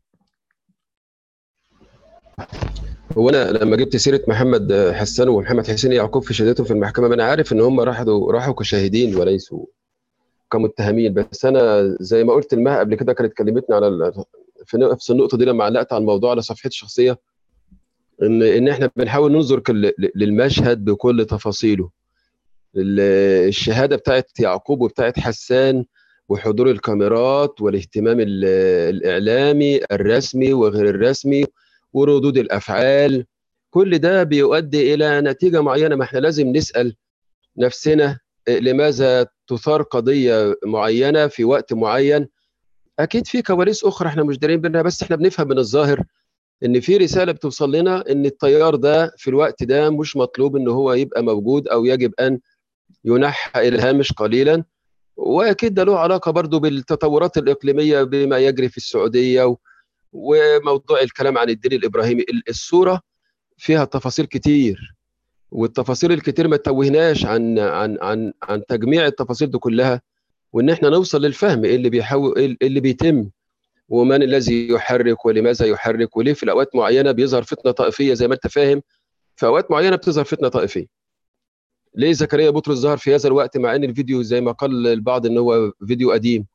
هو انا لما جبت سيره محمد حسان ومحمد حسين يعقوب في شهادتهم في المحكمه انا عارف ان هم راحوا راحوا كشاهدين وليسوا كمتهمين بس انا زي ما قلت لمها قبل كده كانت كلمتني على في نفس النقطه دي لما علقت على الموضوع على صفحتي الشخصيه ان ان احنا بنحاول ننظر للمشهد بكل تفاصيله الشهاده بتاعت يعقوب وبتاعت حسان وحضور الكاميرات والاهتمام الاعلامي الرسمي وغير الرسمي وردود الافعال كل ده بيؤدي الى نتيجه معينه ما احنا لازم نسال نفسنا لماذا تثار قضيه معينه في وقت معين اكيد في كواليس اخرى احنا مش دارين بينها بس احنا بنفهم من الظاهر ان في رساله بتوصل لنا ان التيار ده في الوقت ده مش مطلوب ان هو يبقى موجود او يجب ان ينحى الى الهامش قليلا واكيد ده له علاقه برضه بالتطورات الاقليميه بما يجري في السعوديه و... وموضوع الكلام عن الدين الابراهيمي الصوره فيها تفاصيل كتير والتفاصيل الكتير ما توهناش عن عن عن عن تجميع التفاصيل دي كلها وان احنا نوصل للفهم ايه اللي بيحاول ايه اللي بيتم ومن الذي يحرك ولماذا يحرك وليه في اوقات معينه بيظهر فتنه طائفيه زي ما انت فاهم في اوقات معينه بتظهر فتنه طائفيه ليه زكريا بطرس ظهر في هذا الوقت مع ان الفيديو زي ما قال البعض ان هو فيديو قديم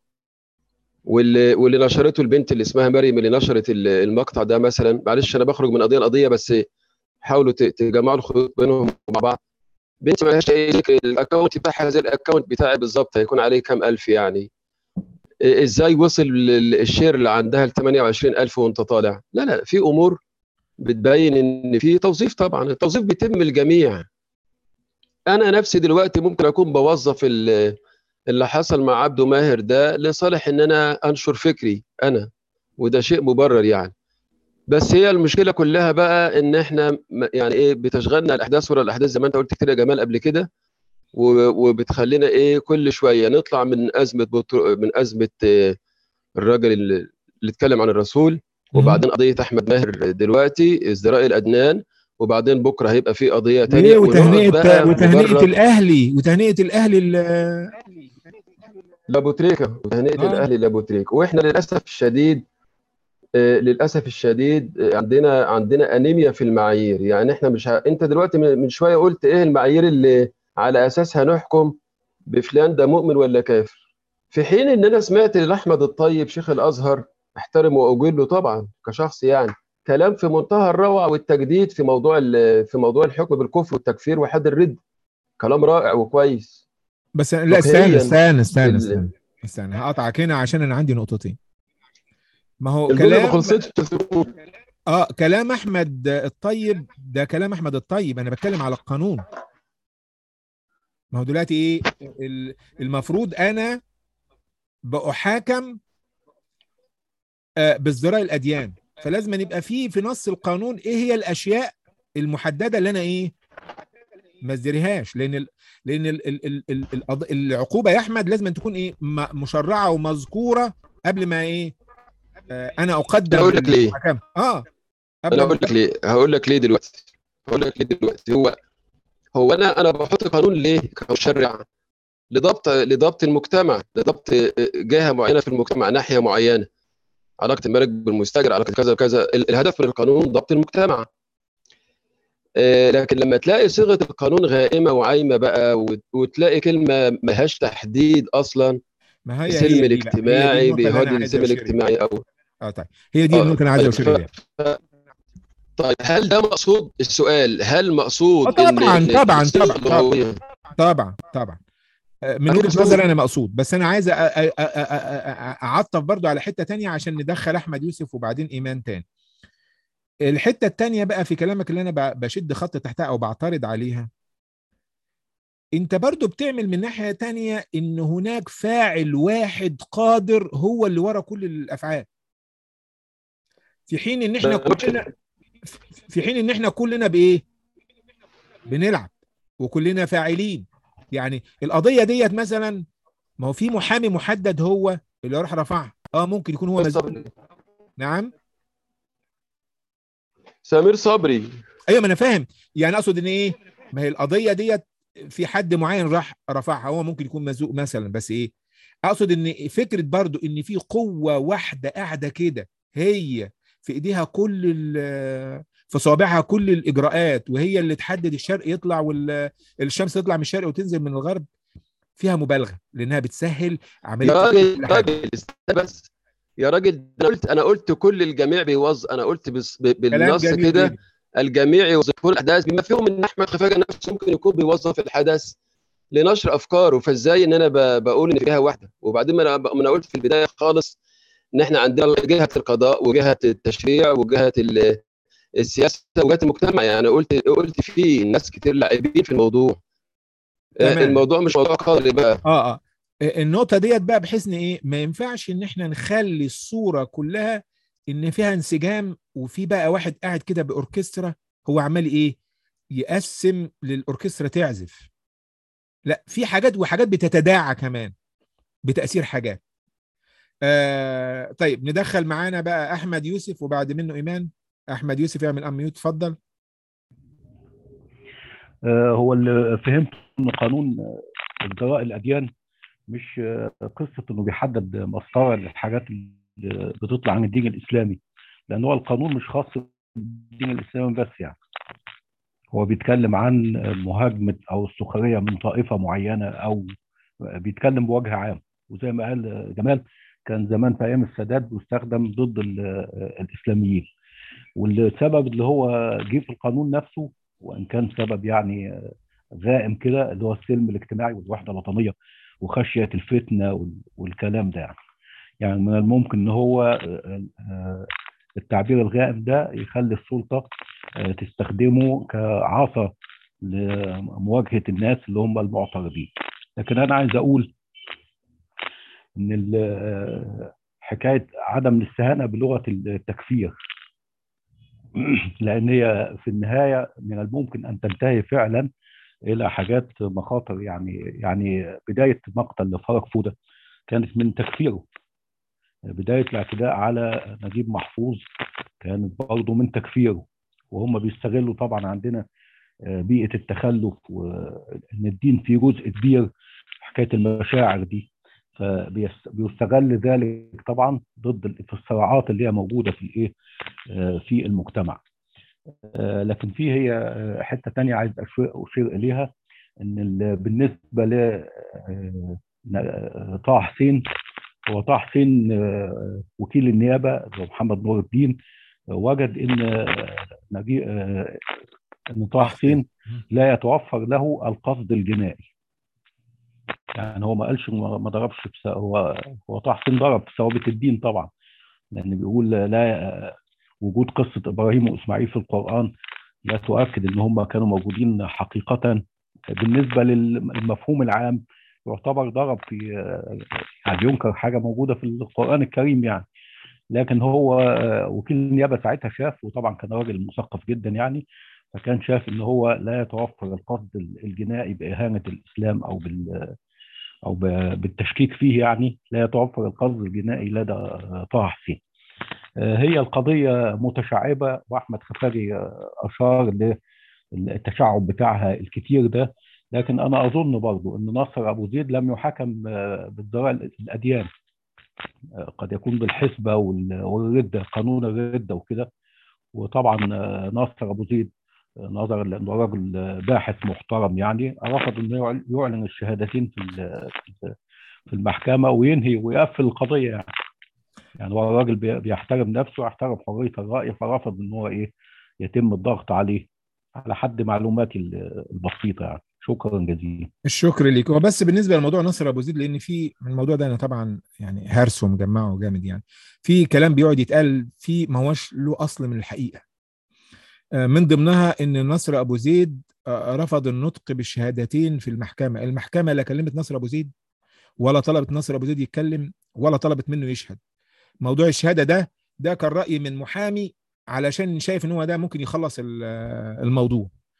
واللي واللي نشرته البنت اللي اسمها مريم اللي نشرت المقطع ده مثلا معلش انا بخرج من قضيه لقضيه بس حاولوا تجمعوا الخيوط بينهم مع بعض بنت ما لهاش اي ذكر الاكونت بتاعها زي الاكونت بتاعي بالظبط هيكون عليه كام الف يعني ازاي وصل الشير اللي عندها ل 28000 وانت طالع لا لا في امور بتبين ان في توظيف طبعا التوظيف بيتم الجميع انا نفسي دلوقتي ممكن اكون بوظف اللي حصل مع عبده ماهر ده لصالح ان انا انشر فكري انا وده شيء مبرر يعني بس هي المشكله كلها بقى ان احنا يعني ايه بتشغلنا الاحداث ورا الاحداث زي ما انت قلت كتير يا جمال قبل كده وبتخلينا ايه كل شويه نطلع من ازمه بطر... من ازمه الراجل اللي, اللي اتكلم عن الرسول وبعدين قضيه احمد ماهر دلوقتي ازدراء الادنان وبعدين بكره هيبقى في قضيه ثانيه وتهنئه وتهنئه الاهلي وتهنئه الاهلي لابو تريكه وتهنئه آه. الاهلي لابو تريكه واحنا للاسف الشديد آه للاسف الشديد عندنا عندنا انيميا في المعايير يعني احنا مش ه... انت دلوقتي من شويه قلت ايه المعايير اللي على اساسها نحكم بفلان ده مؤمن ولا كافر في حين ان انا سمعت لاحمد الطيب شيخ الازهر احترمه واجله طبعا كشخص يعني كلام في منتهى الروعه والتجديد في موضوع في موضوع الحكم بالكفر والتكفير وحد الرد كلام رائع وكويس بس لا استنى استنى استنى استنى استنى هقطعك هنا عشان انا عندي نقطتين ما هو كلام اه كلام احمد الطيب ده كلام احمد الطيب انا بتكلم على القانون ما هو دلوقتي ايه المفروض انا بأحاكم بازدراء الاديان فلازم يبقى في في نص القانون ايه هي الاشياء المحدده اللي انا ايه ما ازدريهاش لان ال لان ال ال ال ال العقوبه يا احمد لازم تكون ايه مشرعه ومذكوره قبل ما ايه آه انا اقدم اقول لك ليه اه انا اقول لك ليه هقول لك ليه دلوقتي هقول لك ليه دلوقتي هو هو انا انا بحط قانون ليه كمشرع لضبط لضبط المجتمع لضبط جهه معينه في المجتمع ناحيه معينه علاقه الملك بالمستاجر علاقه كذا وكذا الهدف من القانون ضبط المجتمع لكن لما تلاقي صيغه القانون غائمه وعايمه بقى وتلاقي كلمه ملهاش تحديد اصلا ما هي السلم الاجتماعي بيهدي السلم الاجتماعي او اه طيب هي دي النقطه اللي انا عايز اوصل ليها طيب هل ده مقصود السؤال هل مقصود طبعا طبعا طبعا طبعا طبعا طبعا من وجهه نظري انا مقصود بس انا عايز اعطف برضو على حته تانية عشان ندخل احمد يوسف وبعدين ايمان تاني الحته التانية بقى في كلامك اللي انا بشد خط تحتها او بعترض عليها انت برضو بتعمل من ناحيه تانية ان هناك فاعل واحد قادر هو اللي ورا كل الافعال في حين ان احنا كلنا في حين ان احنا كلنا بايه بنلعب وكلنا فاعلين يعني القضيه ديت مثلا ما هو في محامي محدد هو اللي راح رفعها اه ممكن يكون هو مزوج نعم سمير صبري ايوه ما انا فاهم يعني اقصد ان ايه ما هي القضيه ديت في حد معين راح رفعها هو ممكن يكون مزوق مثلا بس ايه اقصد ان فكره برضو ان في قوه واحده قاعده كده هي في ايديها كل ال- في صوابعها كل الاجراءات وهي اللي تحدد الشرق يطلع والشمس تطلع من الشرق وتنزل من الغرب فيها مبالغه لانها بتسهل عمليه يا راجل كل حاجة. راجل استنى بس يا راجل انا قلت انا قلت كل الجميع بيوظف انا قلت بس ب- كلام بالنص جميل كده جدا. الجميع يوظفون الاحداث بما فيهم ان احمد خفاجه نفسه ممكن يكون بيوظف الحدث لنشر افكاره فازاي ان انا ب- بقول ان فيها واحده وبعدين ما انا ما انا قلت في البدايه خالص ان احنا عندنا جهه القضاء وجهه التشريع وجهه ال- السياسه وجهه المجتمع يعني قلت قلت في ناس كتير لاعبين في الموضوع تمام. الموضوع مش موضوع قدري بقى اه اه النقطه ديت بقى بحيث ان ايه ما ينفعش ان احنا نخلي الصوره كلها ان فيها انسجام وفي بقى واحد قاعد كده باوركسترا هو عمال ايه يقسم للاوركسترا تعزف لا في حاجات وحاجات بتتداعى كمان بتاثير حاجات آه طيب ندخل معانا بقى احمد يوسف وبعد منه ايمان احمد يوسف يعمل اميوت اتفضل آه، هو اللي فهمت ان قانون آه، ازدراء الاديان مش آه، قصه انه بيحدد مسطره للحاجات اللي بتطلع عن الدين الاسلامي لان هو القانون مش خاص بالدين الاسلامي بس يعني هو بيتكلم عن مهاجمه او السخريه من طائفه معينه او بيتكلم بوجه عام وزي ما قال جمال كان زمان في ايام السادات بيستخدم ضد ال- الاسلاميين والسبب اللي هو جه في القانون نفسه وان كان سبب يعني غائم كده اللي هو السلم الاجتماعي والوحده الوطنيه وخشيه الفتنه وال- والكلام ده يعني يعني من الممكن ان هو آه، آه، التعبير الغائم ده يخلي السلطه آه، تستخدمه كعصا لمواجهه الناس اللي هم المعترضين لكن انا عايز اقول ان ال- آه، حكايه عدم الاستهانه بلغه التكفير لان هي في النهايه من الممكن ان تنتهي فعلا الى حاجات مخاطر يعني يعني بدايه مقتل فرج فوده كانت من تكفيره بدايه الاعتداء على نجيب محفوظ كانت برضه من تكفيره وهم بيستغلوا طبعا عندنا آه، بيئه التخلف وان الدين فيه جزء كبير حكايه المشاعر دي فبيستغل ذلك طبعا ضد ال- في الصراعات اللي هي موجوده في الايه آه، في المجتمع آه، لكن في هي آه، حته تانية عايز أشير أشير إليها إن ال- بالنسبة ل آه، ن- طه حسين هو طه حسين آه، وكيل النيابة اللي هو محمد نور الدين آه، وجد إن آه، نجي آه، إن طه حسين لا يتوفر له القصد الجنائي يعني هو ما قالش ما ما ضربش بس هو هو طه حسين ضرب بثوابت الدين طبعا لأن بيقول لا وجود قصة إبراهيم وإسماعيل في القرآن لا تؤكد إن هم كانوا موجودين حقيقة بالنسبة للمفهوم العام يعتبر ضرب في يعني ينكر حاجة موجودة في القرآن الكريم يعني لكن هو آه، وكيل النيابة ساعتها شاف وطبعا كان راجل مثقف جدا يعني فكان شاف إن هو لا يتوفر القصد الجنائي بإهانة الإسلام أو بال أو ب- بالتشكيك فيه يعني لا يتوفر القصد الجنائي لدى آه، طه حسين آه، هي القضية متشعبة وأحمد خفاجي آه، أشار للتشعب بتاعها الكتير ده لكن أنا أظن برضو أن ناصر أبو زيد لم يحكم آه، بالذراع الأديان آه، قد يكون بالحسبة وال- والردة قانون الردة وكده وطبعا آه، ناصر أبو زيد آه، نظرا لأنه راجل آه، باحث محترم يعني رفض أنه يعل- يعلن الشهادتين في ال- في المحكمة وينهي ويقفل القضية يعني يعني هو الراجل بي- بيحترم نفسه ويحترم حرية الرأي فرفض ان هو ايه يتم الضغط عليه على حد معلوماتي ال- البسيطة يعني شكرا جزيلا الشكر ليك هو بس بالنسبه لموضوع نصر ابو زيد لان في الموضوع ده انا طبعا يعني هرسه ومجمعه جامد يعني في كلام بيقعد يتقال في ما هوش له اصل من الحقيقه آه، من ضمنها ان نصر ابو زيد آه، رفض النطق بالشهادتين في المحكمه المحكمه لا كلمت نصر ابو زيد ولا طلبت نصر ابو زيد يتكلم ولا طلبت منه يشهد موضوع الشهاده ده ده كان راي من محامي علشان شايف ان هو ده ممكن يخلص ال- الموضوع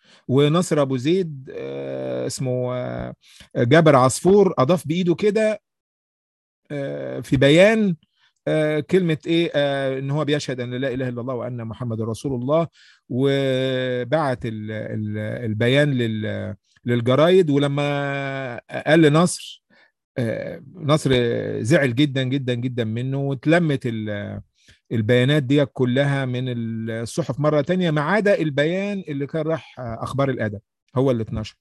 ونصر ابو زيد آه، اسمه آه، جابر عصفور اضاف بايده كده آه، في بيان آه، كلمة إيه آه، إن هو بيشهد أن لا إله إلا الله وأن محمد رسول الله وبعت ال- ال- البيان لل- للجرايد ولما قال لنصر آه، نصر زعل جدا جدا جدا منه واتلمت ال- البيانات دي كلها من الصحف مرة تانية ما عدا البيان اللي كان راح أخبار الأدب هو اللي اتنشر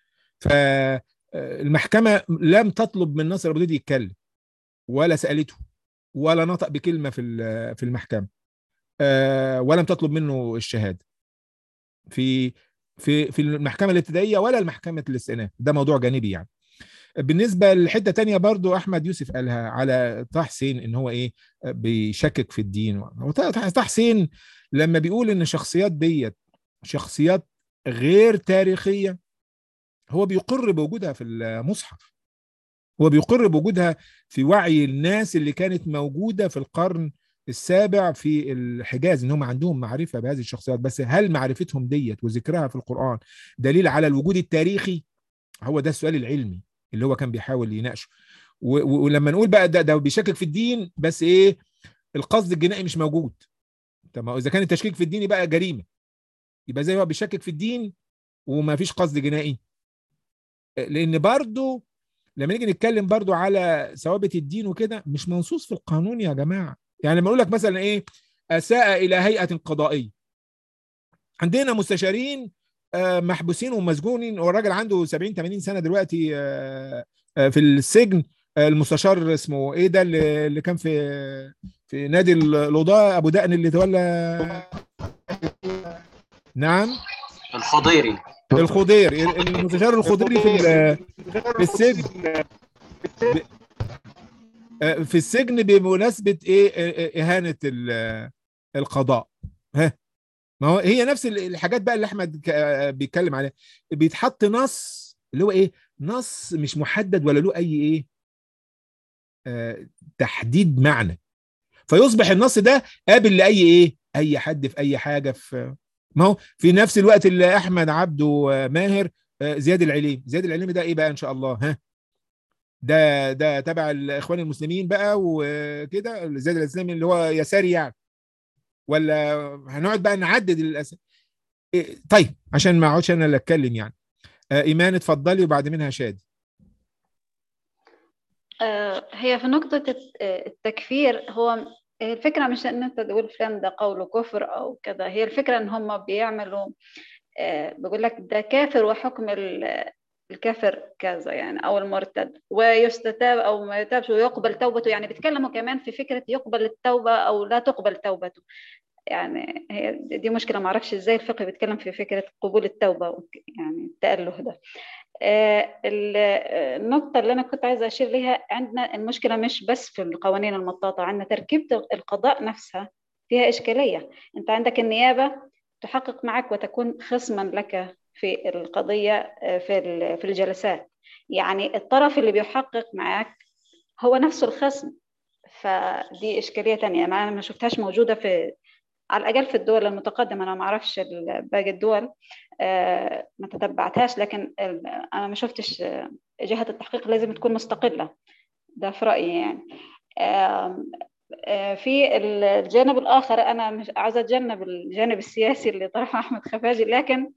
فالمحكمة لم تطلب من نصر أبو زيد يتكلم ولا سألته ولا نطق بكلمة في ال- في المحكمة آه، ولم تطلب منه الشهادة في في في المحكمة الابتدائية ولا المحكمة الاستئناف ده موضوع جانبي يعني بالنسبة لحتة تانية برضو أحمد يوسف قالها على طه حسين إن هو إيه بيشكك في الدين هو طه طه حسين لما بيقول إن الشخصيات ديت شخصيات غير تاريخية هو بيقر بوجودها في المصحف هو بيقر بوجودها في وعي الناس اللي كانت موجودة في القرن السابع في الحجاز ان هم عندهم معرفة بهذه الشخصيات بس هل معرفتهم ديت وذكرها في القرآن دليل على الوجود التاريخي هو ده السؤال العلمي اللي هو كان بيحاول يناقشه و- و- ولما نقول بقى ده ده بيشكك في الدين بس ايه القصد الجنائي مش موجود طب ما هو اذا كان التشكيك في الدين يبقى جريمه يبقى زي ما هو بيشكك في الدين وما فيش قصد جنائي لان برضو لما نيجي نتكلم برضو على ثوابت الدين وكده مش منصوص في القانون يا جماعه يعني لما اقول لك مثلا ايه اساء الى هيئه قضائيه عندنا مستشارين آه، محبوسين ومسجونين والراجل عنده 70 80 سنه دلوقتي آه، آه، في السجن آه، المستشار اسمه ايه ده اللي اللي كان في في نادي القضاء ابو دقن اللي تولى نعم الخضيري الخضير المستشار الخضيري في ال- في السجن ب- آه، في السجن بمناسبه ايه آه، آه، اهانه ال- القضاء ها ما هو هي نفس ال- الحاجات بقى اللي احمد ك- آه، بيتكلم عليها بيتحط نص اللي هو ايه نص مش محدد ولا له اي ايه آه، تحديد معنى فيصبح النص ده قابل لاي ايه اي حد في اي حاجه في ما هو في نفس الوقت اللي احمد عبده آه، ماهر آه، زياد العليم زياد العليم ده ايه بقى ان شاء الله ها ده ده تبع الاخوان المسلمين بقى وكده زياد الاسلامي اللي هو يساري يعني ولا هنقعد بقى نعدد الأس... إيه، طيب عشان ما اقعدش انا اللي اتكلم يعني آه، ايمان اتفضلي وبعد منها شادي آه، هي في نقطة الت- آه، التكفير هو الفكرة مش ان انت تقول فلان ده قوله كفر او كذا هي الفكرة ان هم بيعملوا آه، بيقول لك ده كافر وحكم ال- الكافر كذا يعني او المرتد ويستتاب او ما يتابش ويقبل توبته يعني بيتكلموا كمان في فكرة يقبل التوبة او لا تقبل توبته يعني هي دي مشكلة ما اعرفش ازاي الفقه بيتكلم في فكرة قبول التوبة يعني التأله ده آه، ال- آه، النقطة اللي أنا كنت عايزة أشير ليها عندنا المشكلة مش بس في القوانين المطاطة عندنا تركيبة القضاء نفسها فيها إشكالية أنت عندك النيابة تحقق معك وتكون خصما لك في القضية آه، في ال- في الجلسات يعني الطرف اللي بيحقق معك هو نفسه الخصم فدي إشكالية تانية أنا ما شفتهاش موجودة في على الأقل في الدول المتقدمة أنا ما أعرفش ال- باقي الدول آه، ما تتبعتهاش لكن ال- أنا ما شفتش آه، جهة التحقيق لازم تكون مستقلة ده في رأيي يعني آم، آه، في الجانب الآخر أنا مش عايزة أتجنب الجانب السياسي اللي طرحه أحمد خفاجي لكن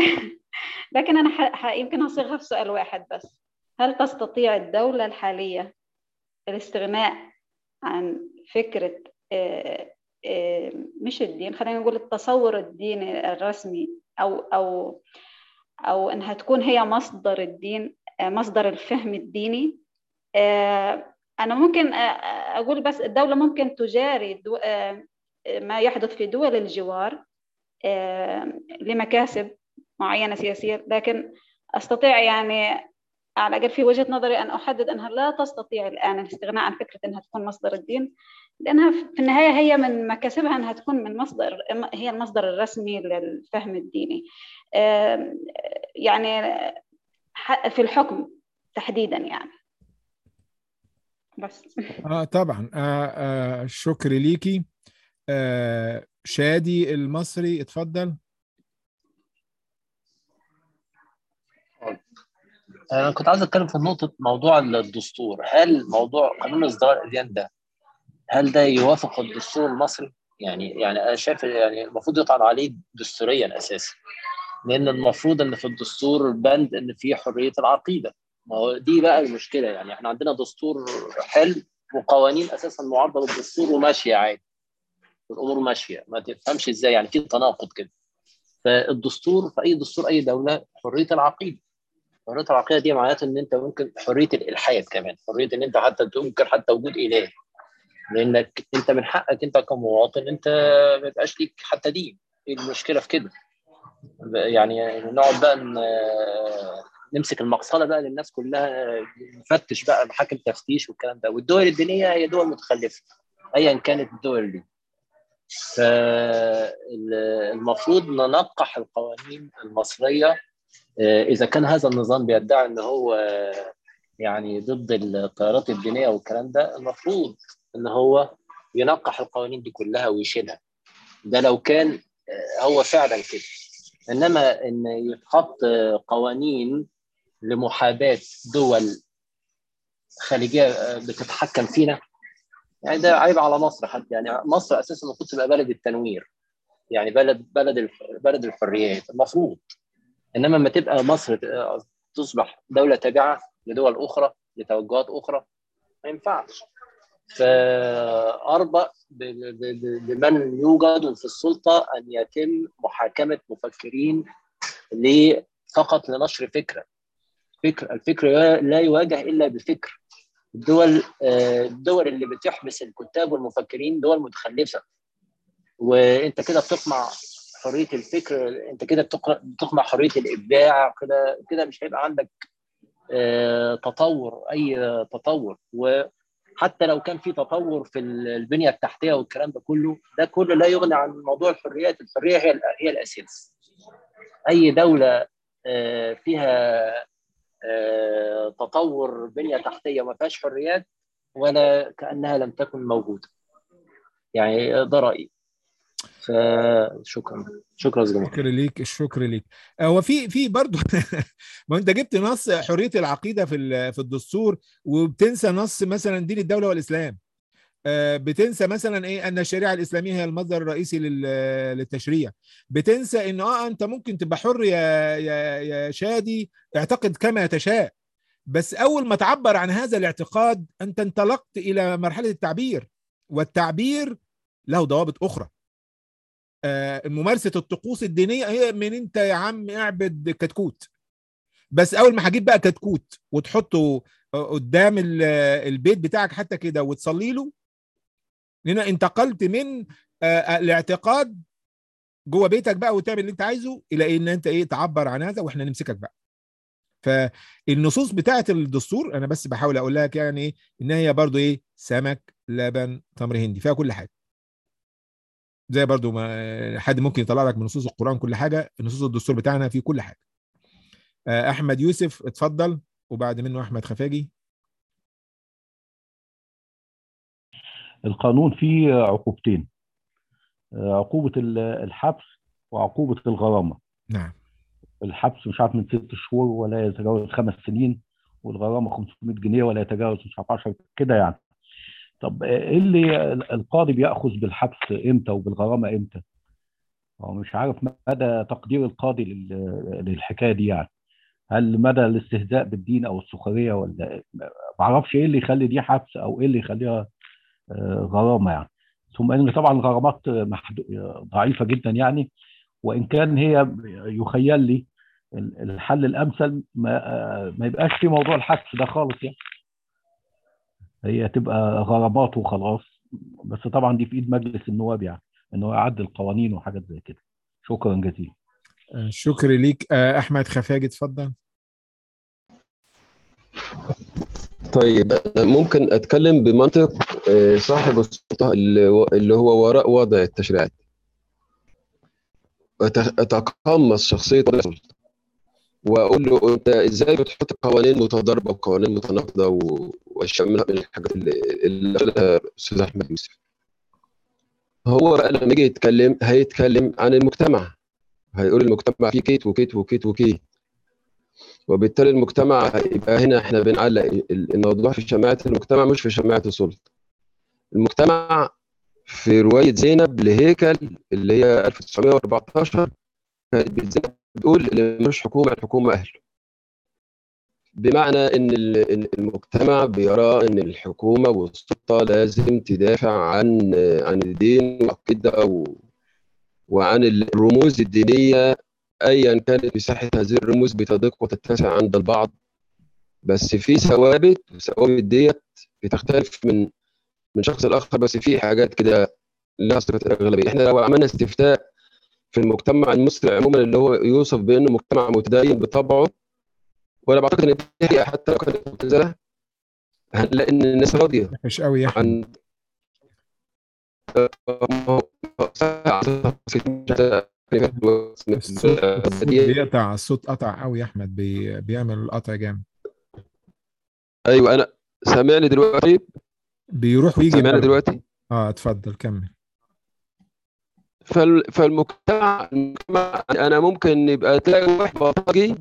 لكن أنا ح- ح- يمكن أصيغها في سؤال واحد بس هل تستطيع الدولة الحالية الاستغناء عن فكرة آه، آه، مش الدين خلينا نقول التصور الديني الرسمي أو أو أو إنها تكون هي مصدر الدين آه، مصدر الفهم الديني آه، أنا ممكن آه، آه، أقول بس الدولة ممكن تجاري دو- آه، ما يحدث في دول الجوار آه، لمكاسب معينة سياسية لكن أستطيع يعني على الأقل في وجهة نظري أن أحدد أنها لا تستطيع الآن الاستغناء عن فكرة أنها تكون مصدر الدين لأنها في النهاية هي من مكاسبها أنها تكون من مصدر هي المصدر الرسمي للفهم الديني آم، يعني ح- في الحكم تحديدا يعني بس اه طبعا آه آه شكر ليكي آه شادي المصري اتفضل انا كنت عايز اتكلم في نقطه موضوع الدستور هل موضوع قانون اصدار الاديان ده هل ده يوافق الدستور المصري يعني يعني انا شايف يعني المفروض يطعن عليه دستوريا اساسا لان المفروض ان في الدستور بند ان في حريه العقيده ما هو دي بقى المشكله يعني احنا عندنا دستور حلو وقوانين اساسا معارضه للدستور وماشيه عادي الامور ماشيه ما تفهمش ازاي يعني في تناقض كده فالدستور في اي دستور اي دوله حريه العقيده حريه العقيده دي معناته ان انت ممكن حريه الالحاد كمان حريه ان انت حتى تنكر حتى وجود اله لانك انت من حقك انت كمواطن انت ما يبقاش ليك حتى دين ايه المشكله في كده يعني نقعد بقى نمسك المقصله بقى للناس كلها نفتش بقى محاكم تفتيش والكلام ده والدول الدينيه هي دول متخلفه ايا كانت الدول دي فالمفروض ننقح القوانين المصريه اذا كان هذا النظام بيدعي ان هو يعني ضد التيارات الدينيه والكلام ده المفروض ان هو ينقح القوانين دي كلها ويشيلها ده لو كان هو فعلا كده انما ان يتحط قوانين لمحاباه دول خليجيه بتتحكم فينا يعني ده عيب على مصر حتى يعني مصر اساسا المفروض تبقى بلد التنوير يعني بلد بلد بلد الحريات المفروض انما لما تبقى مصر تصبح دوله تابعه لدول اخرى لتوجهات اخرى ما ينفعش فأربع بمن يوجد في السلطة أن يتم محاكمة مفكرين فقط لنشر فكرة فكر الفكر لا يواجه إلا بفكر الدول الدول اللي بتحبس الكتاب والمفكرين دول متخلفة وانت كده بتقمع حرية الفكر انت كده بتقمع حرية الإبداع كده كده مش هيبقى عندك تطور أي تطور و حتى لو كان في تطور في البنيه التحتيه والكلام ده كله ده كله لا يغني عن موضوع الحريات الحريه هي هي الاساس اي دوله فيها تطور بنيه تحتيه ما فيهاش حريات ولا كانها لم تكن موجوده يعني ده رايي فشكرا شكرا جميل الشكر ليك الشكر ليك هو في في برضه ما انت جبت نص حريه العقيده في في الدستور وبتنسى نص مثلا دين الدوله والاسلام بتنسى مثلا ايه ان الشريعه الاسلاميه هي المصدر الرئيسي للتشريع بتنسى ان اه انت ممكن تبقى حر يا يا يا شادي اعتقد كما تشاء بس اول ما تعبر عن هذا الاعتقاد انت انطلقت الى مرحله التعبير والتعبير له ضوابط اخرى ممارسه الطقوس الدينيه هي من انت يا عم اعبد كتكوت بس اول ما هجيب بقى كتكوت وتحطه قدام البيت بتاعك حتى كده وتصلي له هنا انتقلت من الاعتقاد جوه بيتك بقى وتعمل اللي انت عايزه الى ان انت ايه تعبر عن هذا واحنا نمسكك بقى فالنصوص بتاعه الدستور انا بس بحاول اقول لك يعني ايه ان هي برضو ايه سمك لبن تمر هندي فيها كل حاجه زي برضو ما حد ممكن يطلع لك من نصوص القرآن كل حاجة نصوص الدستور بتاعنا فيه كل حاجة أحمد يوسف اتفضل وبعد منه أحمد خفاجي القانون فيه عقوبتين عقوبة الحبس وعقوبة الغرامة نعم الحبس مش عارف من ست شهور ولا يتجاوز خمس سنين والغرامة 500 جنيه ولا يتجاوز مش عارف 10 كده يعني طب ايه اللي القاضي بياخذ بالحبس امتى وبالغرامه امتى؟ هو مش عارف مدى تقدير القاضي للحكايه دي يعني هل مدى الاستهزاء بالدين او السخريه ولا ما اعرفش ايه اللي يخلي دي حبس او ايه اللي يخليها غرامه يعني ثم ان طبعا الغرامات ضعيفه جدا يعني وان كان هي يخيل لي الحل الامثل ما, ما يبقاش في موضوع الحبس ده خالص يعني هي تبقى غرامات وخلاص بس طبعا دي في ايد مجلس النواب يعني انه يعدل قوانين وحاجات زي كده شكرا جزيلا شكر ليك احمد خفاجي اتفضل طيب ممكن اتكلم بمنطق صاحب السلطه اللي هو وراء وضع التشريعات اتقمص شخصيه السلطه واقول له انت ازاي بتحط قوانين متضاربه وقوانين متناقضه واشياء من الحاجات اللي قالها الاستاذ احمد يوسف هو بقى لما يجي يتكلم هيتكلم عن المجتمع هيقول المجتمع فيه كيت وكيت وكيت وكيت وبالتالي المجتمع يبقى هنا احنا بنعلق ال- الموضوع في شماعة المجتمع مش في شماعة السلطة المجتمع في رواية زينب لهيكل اللي هي 1914 كانت بنت زينب بتقول اللي مش حكومة الحكومة أهله بمعنى ان ال- إن المجتمع بيرى ان الحكومه والسلطه لازم تدافع عن عن الدين والعقيده و- وعن الرموز الدينيه ايا كانت مساحه هذه الرموز بتضيق وتتسع عند البعض بس في ثوابت والثوابت ديت بتختلف من من شخص لاخر بس في حاجات كده لها صفه الاغلبيه احنا لو عملنا استفتاء في المجتمع المصري عموما اللي هو يوصف بانه مجتمع متدين بطبعه وانا بعتقد ان دي حقيقة حتى لو كانت مبتذله هنلاقي ان الناس راضيه وحش قوي يا احمد عن الصوت الصوت بيقطع الصوت قطع قوي يا احمد بي... بيعمل قطع جامد ايوه انا سامعني دلوقتي طيب بيروح ويجي سامعني مرة. دلوقتي اه اتفضل كمل فال... فالمجتمع المجتمع انا ممكن يبقى تلاقي واحد بلطجي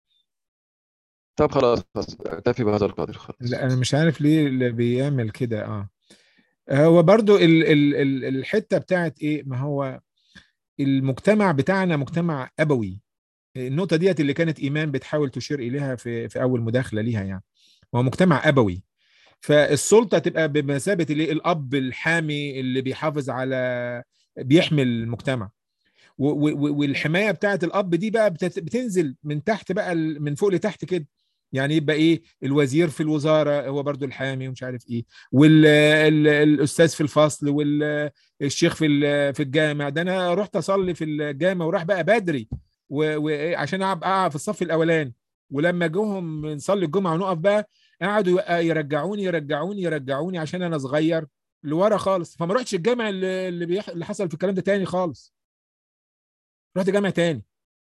طب خلاص خلاص اكتفي بهذا القدر خلاص لا انا مش عارف ليه اللي بيعمل كده اه هو برضو ال ال ال الحته بتاعت ايه ما هو المجتمع بتاعنا مجتمع ابوي النقطه ديت اللي كانت ايمان بتحاول تشير اليها في في اول مداخله ليها يعني هو مجتمع ابوي فالسلطه تبقى بمثابه الايه الاب الحامي اللي بيحافظ على بيحمي المجتمع و- و- والحمايه بتاعت الاب دي بقى بتت- بتنزل من تحت بقى ال- من فوق لتحت كده يعني يبقى ايه الوزير في الوزاره هو برضو الحامي ومش عارف ايه والاستاذ في الفصل والشيخ في ال- في الجامع ده انا رحت اصلي في الجامع وراح بقى بدري وعشان اقع في الصف الاولاني ولما جوهم نصلي الجمعه ونقف بقى قعدوا يرجعوني يرجعوني يرجعوني عشان انا صغير لورا خالص فما رحتش الجامع اللي اللي, بيح... اللي حصل في الكلام ده تاني خالص رحت جامع تاني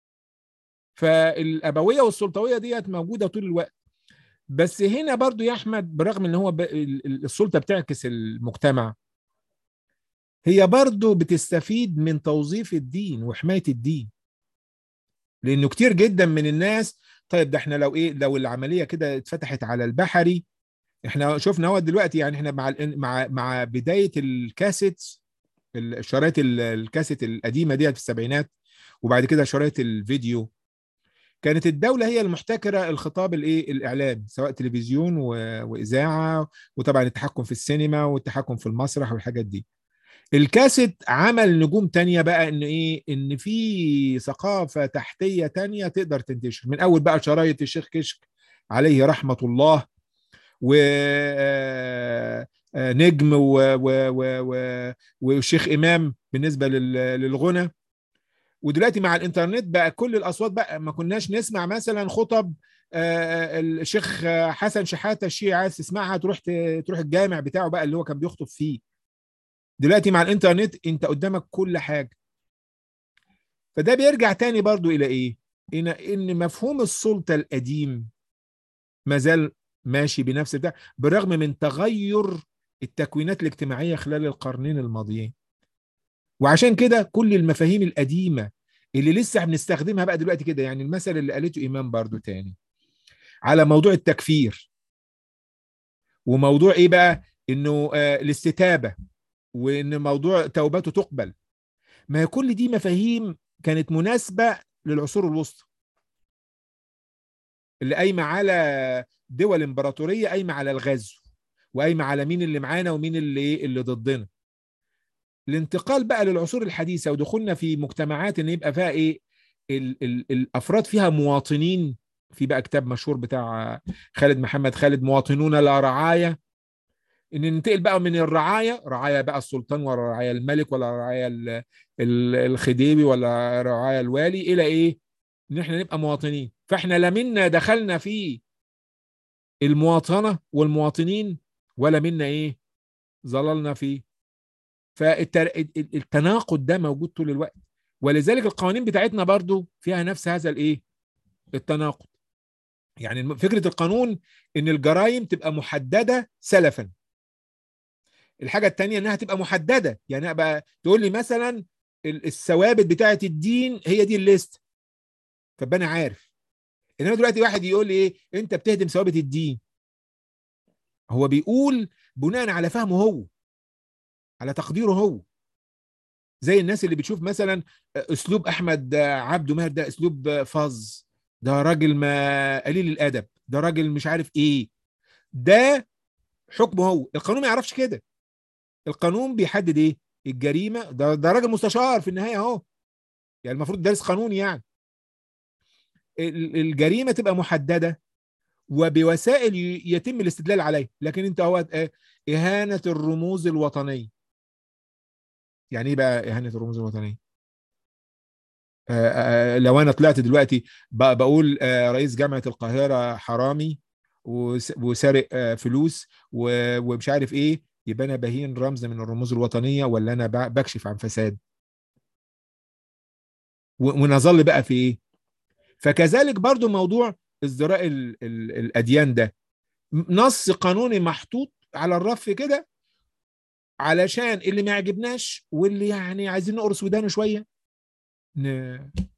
فالابويه والسلطويه ديت موجوده طول الوقت بس هنا برضو يا احمد برغم ان هو ب... ال- ال- السلطه بتعكس المجتمع هي برضو بتستفيد من توظيف الدين وحمايه الدين لانه كتير جدا من الناس طيب ده احنا لو ايه لو العمليه كده اتفتحت على البحري احنا شفنا هو دلوقتي يعني احنا مع ال- مع مع بدايه الكاسيت الشرايط ال- الكاسيت القديمه ديت في السبعينات وبعد كده شرايط الفيديو كانت الدولة هي المحتكرة الخطاب الايه الاعلام سواء تلفزيون و... واذاعة وطبعا التحكم في السينما والتحكم في المسرح والحاجات دي الكاسيت عمل نجوم تانية بقى ان ايه ان في ثقافة تحتية تانية تقدر تنتشر من اول بقى شرايط الشيخ كشك عليه رحمة الله و آه، آه، نجم و... و... و... و... والشيخ امام بالنسبة لل... للغنى ودلوقتي مع الانترنت بقى كل الاصوات بقى ما كناش نسمع مثلا خطب آه، الشيخ حسن شحاته الشيعي عايز تسمعها تروح ت- تروح الجامع بتاعه بقى اللي هو كان بيخطب فيه دلوقتي مع الانترنت انت قدامك كل حاجه فده بيرجع تاني برضو الى ايه ان ان مفهوم السلطه القديم ما زال ماشي بنفس ده بالرغم من تغير التكوينات الاجتماعيه خلال القرنين الماضيين وعشان كده كل المفاهيم القديمه اللي لسه بنستخدمها بقى دلوقتي كده يعني المثل اللي قالته ايمان برضو تاني على موضوع التكفير وموضوع ايه بقى انه آه الاستتابه وان موضوع توبته تقبل ما هي كل دي مفاهيم كانت مناسبه للعصور الوسطى اللي قايمه على دول امبراطوريه قايمه على الغزو وقايمه على مين اللي معانا ومين اللي اللي ضدنا الانتقال بقى للعصور الحديثه ودخولنا في مجتمعات ان يبقى فيها ايه ال ال الافراد فيها مواطنين في بقى كتاب مشهور بتاع خالد محمد خالد مواطنون لا رعايه ان ننتقل بقى من الرعايه رعايه بقى السلطان ولا رعايه الملك ولا رعايه ال- ال- الخديوي ولا رعايه الوالي الى ايه ان احنا نبقى مواطنين فاحنا لا منا دخلنا في المواطنه والمواطنين ولا منا ايه ظللنا فيه فالتناقض ده موجود طول الوقت ولذلك القوانين بتاعتنا برضو فيها نفس هذا الايه التناقض يعني الم- فكرة القانون ان الجرائم تبقى محددة سلفا الحاجة التانية انها تبقى محددة يعني ابقى تقول لي مثلا ال- الثوابت بتاعة الدين هي دي الليست فابقى انا عارف انما دلوقتي واحد يقول لي ايه انت بتهدم ثوابت الدين هو بيقول بناء على فهمه هو على تقديره هو زي الناس اللي بتشوف مثلا اسلوب احمد عبده ماهر ده اسلوب فظ ده راجل ما قليل الادب ده راجل مش عارف ايه ده حكمه هو القانون ما يعرفش كده القانون بيحدد ايه الجريمه ده ده راجل مستشار في النهايه اهو يعني المفروض دارس قانون يعني ال- الجريمه تبقى محدده وبوسائل ي- يتم الاستدلال عليها لكن انت هو آه، اهانه الرموز الوطنيه يعني ايه بقى اهانه الرموز الوطنيه آه، آه، لو انا طلعت دلوقتي ب- بقول آه، رئيس جامعه القاهره حرامي وس- وسارق آه، فلوس و- ومش عارف ايه يبقى انا بهين رمز من الرموز الوطنيه ولا انا ب- بكشف عن فساد و- ونظل بقى في ايه فكذلك برضو موضوع ازدراء ال- ال- الاديان ده نص قانوني محطوط على الرف كده علشان اللي ما يعجبناش واللي يعني عايزين نقرص ودانه شويه ن...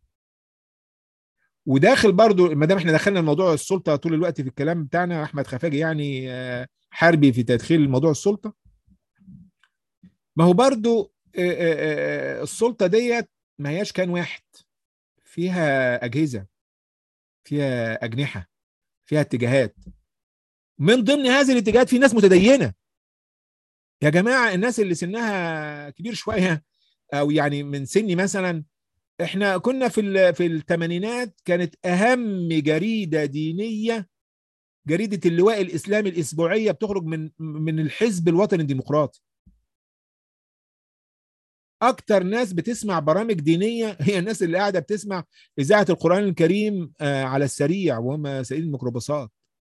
وداخل برضو ما دام احنا دخلنا الموضوع السلطه طول الوقت في الكلام بتاعنا احمد خفاجي يعني آه، حربي في تدخيل موضوع السلطه ما هو برضو آه، آه، آه، السلطه ديت ما هياش كان واحد فيها اجهزه فيها اجنحه فيها اتجاهات من ضمن هذه الاتجاهات في ناس متدينه يا جماعه الناس اللي سنها كبير شويه او يعني من سني مثلا احنا كنا في ال- في الثمانينات كانت اهم جريده دينيه جريده اللواء الاسلامي الاسبوعيه بتخرج من من الحزب الوطني الديمقراطي اكتر ناس بتسمع برامج دينيه هي الناس اللي قاعده بتسمع اذاعه القران الكريم آه، على السريع وهم سائلين الميكروباصات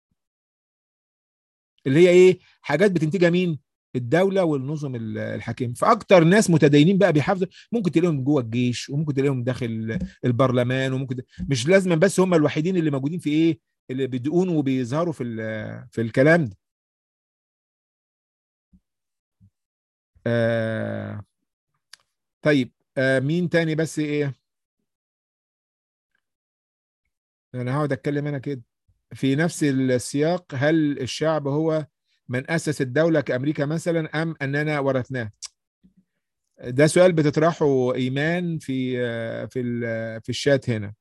اللي هي ايه حاجات بتنتجها مين الدوله والنظم ال- الحاكمه فاكتر ناس متدينين بقى بيحافظوا ممكن تلاقيهم جوه الجيش وممكن تلاقيهم داخل البرلمان وممكن ت- مش لازم بس هم الوحيدين اللي موجودين في ايه اللي بيدقونوا وبيظهروا في ال- في الكلام ده آه طيب آه مين تاني بس ايه انا هقعد اتكلم انا كده في نفس السياق هل الشعب هو من اسس الدوله كامريكا مثلا ام اننا ورثناه ده سؤال بتطرحه ايمان في آه، في ال- في الشات هنا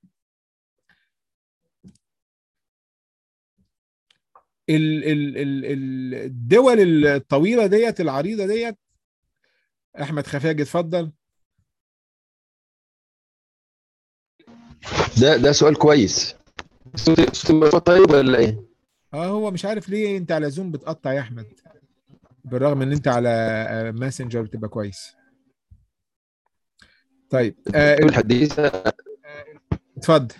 ال- ال- ال- ال- الدول الطويله ديت العريضه ديت احمد خفاجي اتفضل ده ده سؤال كويس صوتي صوتي طيب ولا ايه؟ اه هو مش عارف ليه انت على زوم بتقطع يا احمد بالرغم ان انت على آه، ماسنجر بتبقى كويس طيب آه الدولة الحديثة اتفضل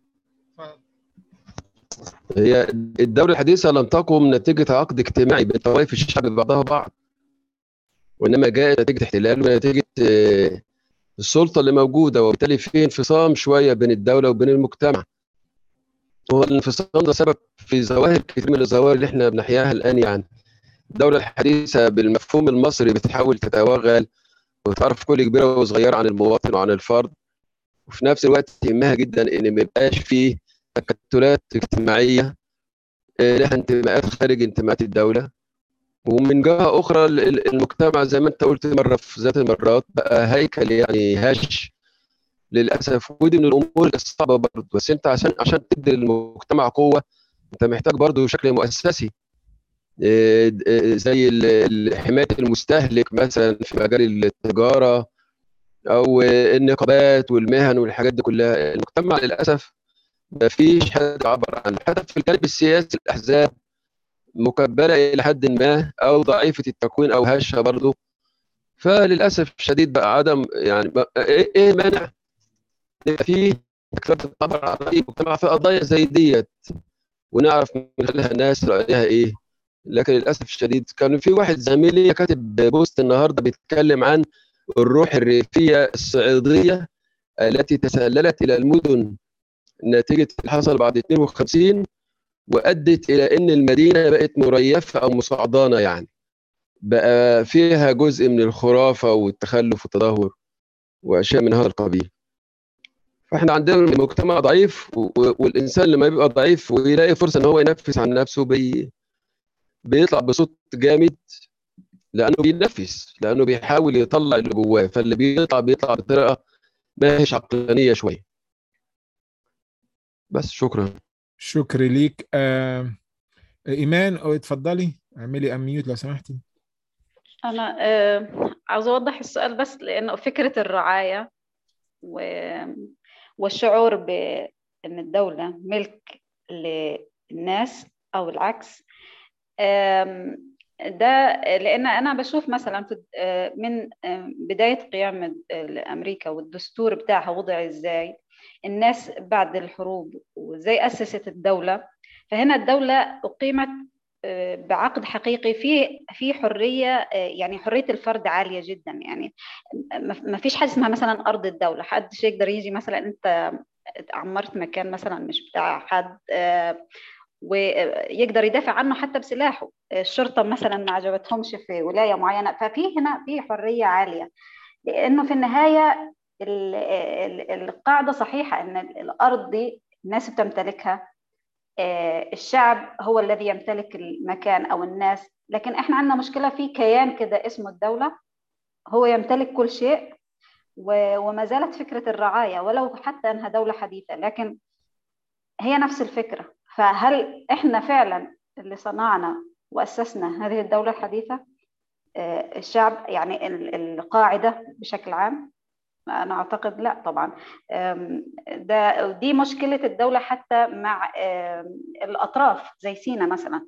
هي الدولة الحديثة لم تقم نتيجة عقد اجتماعي بين طوائف الشعب بعضها بعض وإنما جاءت نتيجة احتلال ونتيجة آه، السلطة اللي موجودة وبالتالي في انفصام شوية بين الدولة وبين المجتمع هو الانفصام ده سبب في ظواهر كتير من الظواهر اللي احنا بنحياها الآن يعني الدولة الحديثة بالمفهوم المصري بتحاول تتوغل وتعرف كل كبيرة وصغيرة عن المواطن وعن الفرد وفي نفس الوقت يهمها جدا ان ما يبقاش فيه تكتلات اجتماعيه آه، لها انتماءات خارج انتماءات الدوله ومن جهه اخرى ال- ال- المجتمع زي ما انت قلت مره في ذات المرات بقى هيكل يعني هش للاسف ودي من الامور الصعبه برضه بس انت عشان عشان تدي للمجتمع قوه انت محتاج برضه شكل مؤسسي آه، آه، زي ال- ال- حمايه المستهلك مثلا في مجال التجاره او آه، النقابات والمهن والحاجات دي كلها المجتمع للاسف ما فيش حد عبر عنه حتى في الجانب السياسي الاحزاب مكبره الى حد ما او ضعيفه التكوين او هشه برضه فللاسف الشديد بقى عدم يعني بقى ايه إيه مانع يبقى في تكتلات تعبر عن راي المجتمع في قضايا زي ديت ونعرف من خلالها الناس رايها ايه لكن للاسف الشديد كان في واحد زميلي كاتب بوست النهارده بيتكلم عن الروح الريفيه الصعيديه التي تسللت الى المدن نتيجه اللي حصل بعد 52 وادت الى ان المدينه بقت مريفه او مصعدانه يعني بقى فيها جزء من الخرافه والتخلف والتدهور واشياء من هذا القبيل فاحنا عندنا مجتمع ضعيف و- و- والانسان لما بيبقى ضعيف ويلاقي فرصه ان هو ينفس عن نفسه بي بيطلع بصوت جامد لانه بينفس لانه بيحاول يطلع اللي جواه فاللي بيطلع بيطلع بطريقه ما هيش عقلانيه شويه بس شكرا شكر ليك آه ايمان أو اتفضلي اعملي اميوت لو سمحتي أنا آه، عاوزة أوضح السؤال بس لأنه فكرة الرعاية و- والشعور بأن الدولة ملك للناس أو العكس آم، ده لأن أنا بشوف مثلا في آه، من آه، بداية قيام أمريكا والدستور بتاعها وضع إزاي الناس بعد الحروب وإزاي أسست الدولة فهنا الدولة أقيمت آه، بعقد حقيقي في في حريه آه، يعني حريه الفرد عاليه جدا يعني ما ما فيش حاجه اسمها مثلا ارض الدوله حدش يقدر يجي مثلا انت عمرت مكان مثلا مش بتاع حد آه، ويقدر يدافع عنه حتى بسلاحه الشرطه مثلا ما عجبتهمش في ولايه معينه ففي هنا في حريه عاليه لانه في النهايه ال- ال- القاعده صحيحه ان الارض دي الناس بتمتلكها آه، الشعب هو الذي يمتلك المكان او الناس لكن احنا عندنا مشكله في كيان كده اسمه الدوله هو يمتلك كل شيء و- وما زالت فكره الرعايه ولو حتى انها دوله حديثه لكن هي نفس الفكره فهل احنا فعلا اللي صنعنا واسسنا هذه الدوله الحديثه آه، الشعب يعني ال- القاعده بشكل عام أنا أعتقد لا طبعا أم، ده دي مشكلة الدولة حتى مع أم، الأطراف زي سينا مثلا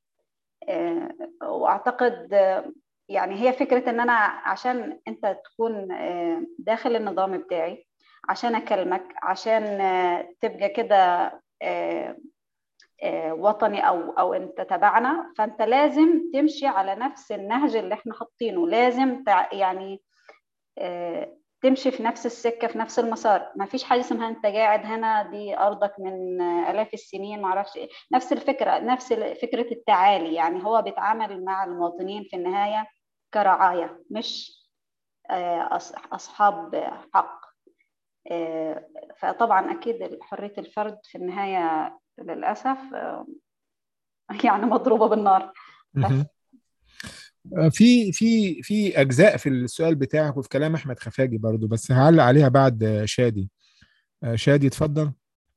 أه، وأعتقد أه، يعني هي فكرة إن أنا عشان أنت تكون أه، داخل النظام بتاعي عشان أكلمك عشان أه، تبقى كده أه، أه، وطني أو أو أنت تبعنا فأنت لازم تمشي على نفس النهج اللي إحنا حاطينه لازم تع- يعني أه، تمشي في نفس السكة في نفس المسار ما فيش حاجة اسمها انت قاعد هنا دي أرضك من آلاف السنين معرفش إيه. نفس الفكرة نفس ال- فكرة التعالي يعني هو بيتعامل مع المواطنين في النهاية كرعاية مش آه، أص- أصحاب حق آه، فطبعا أكيد حرية الفرد في النهاية للأسف آه، يعني مضروبة بالنار بس مهم. آه، في في في اجزاء في السؤال بتاعك وفي كلام احمد خفاجي برضو بس هعلق عليها بعد آه، شادي آه، شادي اتفضل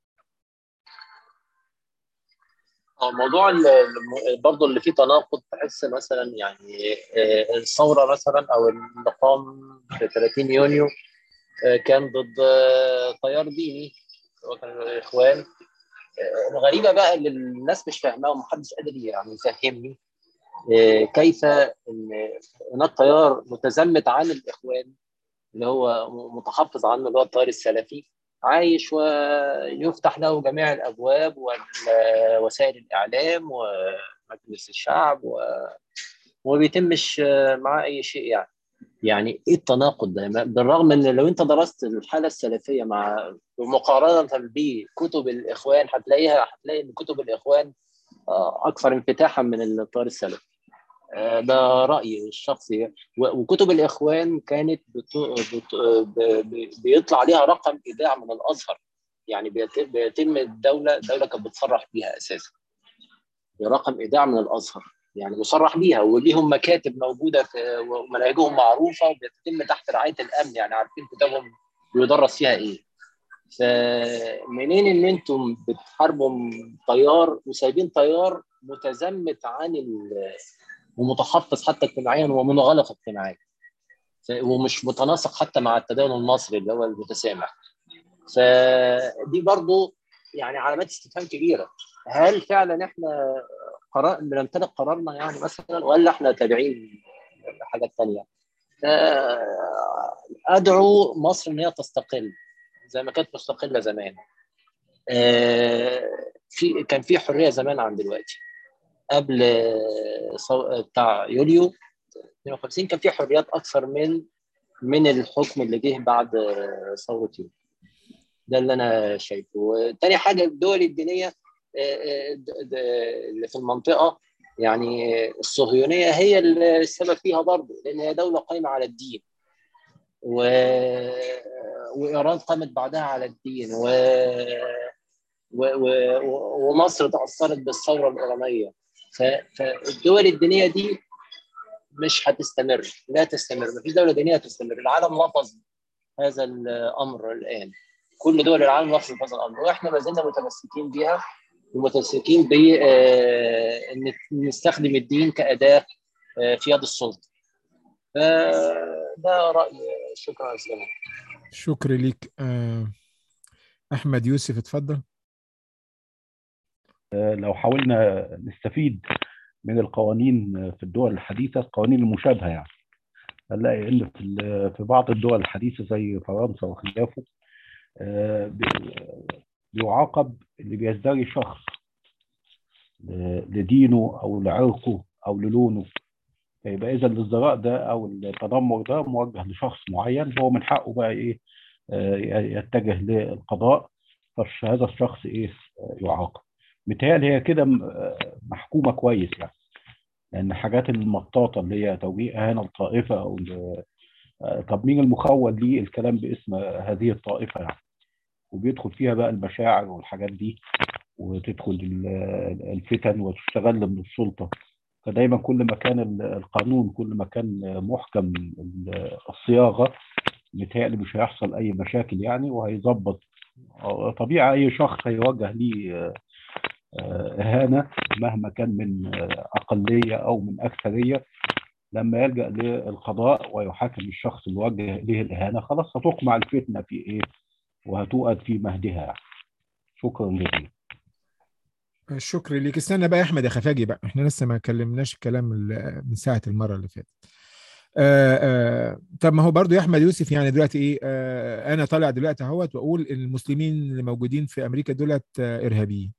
اه موضوع ال- الم- برضه اللي فيه تناقض تحس مثلا يعني آه، الثوره مثلا او اللي قام في 30 يونيو آه، كان ضد آه، تيار ديني هو كان الاخوان آه، الغريبه بقى اللي الناس مش فاهماها ومحدش قادر يعني يفهمني آه، كيف ان هناك تيار متزمت عن الاخوان اللي هو متحفظ عنه اللي هو التيار السلفي عايش ويفتح له جميع الابواب ووسائل الاعلام ومجلس الشعب و... وما بيتمش معاه اي شيء يعني يعني ايه التناقض ده بالرغم ان لو انت درست الحاله السلفيه مع مقارنه بكتب الاخوان هتلاقيها هتلاقي ان كتب الاخوان آه، اكثر انفتاحا من التيار السلفي آه، ده رايي الشخصي و- وكتب الاخوان كانت بت... بت... ب... ب... بيطلع عليها رقم ايداع من الازهر يعني بيت- بيتم الدوله الدوله كانت بتصرح بيها اساسا برقم ايداع من الازهر يعني مصرح بيها وليهم مكاتب موجوده في ومناهجهم معروفه وبتتم تحت رعايه الامن يعني عارفين كتابهم بيدرس فيها ايه فمنين ان انتم بتحاربوا تيار وسايبين تيار متزمت عن ال... ومتحفظ حتى اجتماعيا ومنغلق اجتماعيا ف- ومش متناسق حتى مع التدين المصري اللي هو المتسامح فدي برضو يعني علامات استفهام كبيره هل فعلا احنا قرار بنمتلك قرارنا يعني مثلا ولا احنا تابعين لحاجات ثانيه ادعو مصر ان هي تستقل زي ما كانت مستقله زمان آه، في كان في حريه زمان عن دلوقتي قبل آه، صو- بتاع يوليو 52 كان في حريات اكثر من من الحكم اللي جه بعد آه، ثوره يوليو ده اللي انا شايفه تاني حاجه الدول الدينيه آه، آه، د- د- اللي في المنطقه يعني الصهيونيه هي اللي السبب فيها برضه لان هي دوله قايمه على الدين و... وايران قامت بعدها على الدين و... و... و... ومصر تاثرت بالثوره الايرانيه ف... فالدول الدينيه دي مش هتستمر لا تستمر مفيش دوله دينيه تستمر العالم لفظ هذا الامر الان كل دول العالم لفظت هذا الامر واحنا ما زلنا متمسكين بها ومتمسكين ب آه، ان نستخدم الدين كاداه آه، في يد السلطه آه، ده رايي شكرا جزيلا شكرا ليك آه، احمد يوسف اتفضل لو حاولنا نستفيد من القوانين في الدول الحديثه القوانين المشابهه يعني هنلاقي ان في ال- في بعض الدول الحديثه زي فرنسا وخلافه آه، بي- بيعاقب اللي بيزدري شخص ل- لدينه او لعرقه او للونه فيبقى اذا الازدراء ده او التنمر ده موجه لشخص معين هو من حقه بقى ايه آه، يتجه للقضاء فهذا الشخص ايه آه، يعاقب متهيألي هي كده م- آه، محكومه كويس يعني لان الحاجات المطاطه اللي هي توجيه اهانه لطائفه او ل- آه، طب مين المخول ليه الكلام باسم هذه الطائفه يعني وبيدخل فيها بقى المشاعر والحاجات دي وتدخل ال- الفتن وتستغل من السلطه فدايما كل ما كان ال- القانون كل ما كان محكم ال- الصياغه متهيألي مش هيحصل اي مشاكل يعني وهيظبط آه، طبيعي اي شخص هيوجه ليه آه، آه، اهانه مهما كان من آه، اقليه او من اكثريه لما يلجا للقضاء ويحاكم الشخص اللي وجه اليه الاهانه خلاص هتقمع الفتنه في ايه وهتوقد في مهدها شكرا جزيلا شكرا ليك استنى بقى يا احمد يا خفاجي بقى احنا لسه ما كلمناش الكلام ال- من ساعه المره اللي فاتت آه آه طب ما هو برضو يا احمد يوسف يعني دلوقتي ايه آه انا طالع دلوقتي اهوت واقول ان المسلمين اللي موجودين في امريكا دولت آه ارهابيين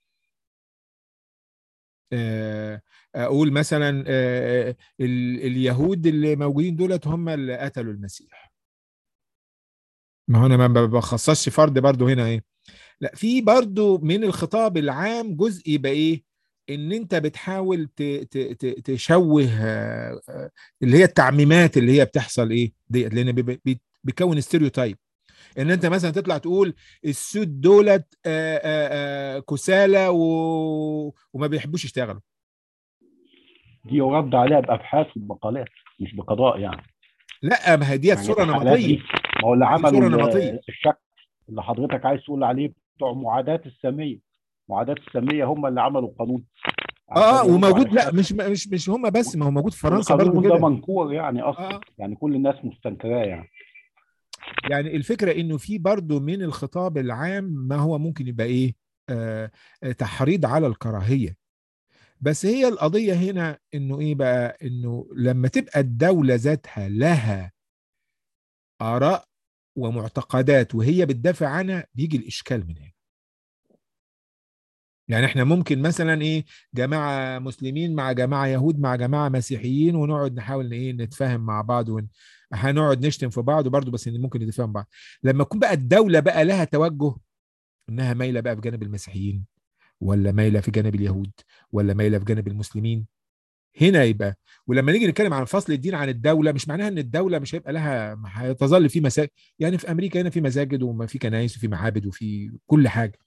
آه اقول مثلا آه ال- اليهود اللي موجودين دولت هم اللي قتلوا المسيح ما هو انا ما بخصصش فرد برضو هنا ايه لا في برضو من الخطاب العام جزء يبقى ايه ان انت بتحاول ت- ت- ت- تشوه آه، آه، اللي هي التعميمات اللي هي بتحصل ايه ديت لان بي- بي- بيكون ستيريوتايب ان انت مثلا تطلع تقول السود دولت آه، آه، آه، كسالى و... وما بيحبوش يشتغلوا دي يرد عليها بابحاث ومقالات مش بقضاء يعني لا ما هي ديت يعني صوره الحالات نمطيه دي ما هو اللي عملوا صورة ال- نمطية. الشك اللي حضرتك عايز تقول عليه بتوع معاداة السامية معاداة السامية هم اللي عملوا القانون اه عشان يردوا وموجود على لا الشك. مش مش مش هم بس ما هو موجود في فرنسا برضو القانون ده كده منكور يعني اصلا آه. يعني كل الناس مستنكراه يعني يعني الفكرة انه في برضو من الخطاب العام ما هو ممكن يبقى ايه آه آه، تحريض على الكراهية بس هي القضية هنا انه ايه بقى انه لما تبقى الدولة ذاتها لها آراء ومعتقدات وهي بتدافع عنها بيجي الإشكال من هنا يعني احنا ممكن مثلا ايه جماعة مسلمين مع جماعة يهود مع جماعة مسيحيين ونقعد نحاول ايه نتفاهم مع بعض ون... هنقعد نشتم في بعض برضه بس ان ممكن نتفاهم بعض لما تكون بقى الدولة بقى لها توجه انها مايلة بقى في جانب المسيحيين ولا مايلة في جانب اليهود ولا مايلة في جانب المسلمين هنا يبقى ولما نيجي نتكلم عن فصل الدين عن الدولة مش معناها ان الدولة مش هيبقى لها هيتظل في مساجد يعني في امريكا هنا في مساجد وما في كنايس وفي معابد وفي كل حاجة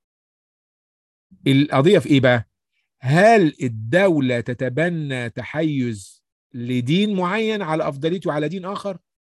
القضية في ايه بقى هل الدولة تتبنى تحيز لدين معين على افضليته على دين اخر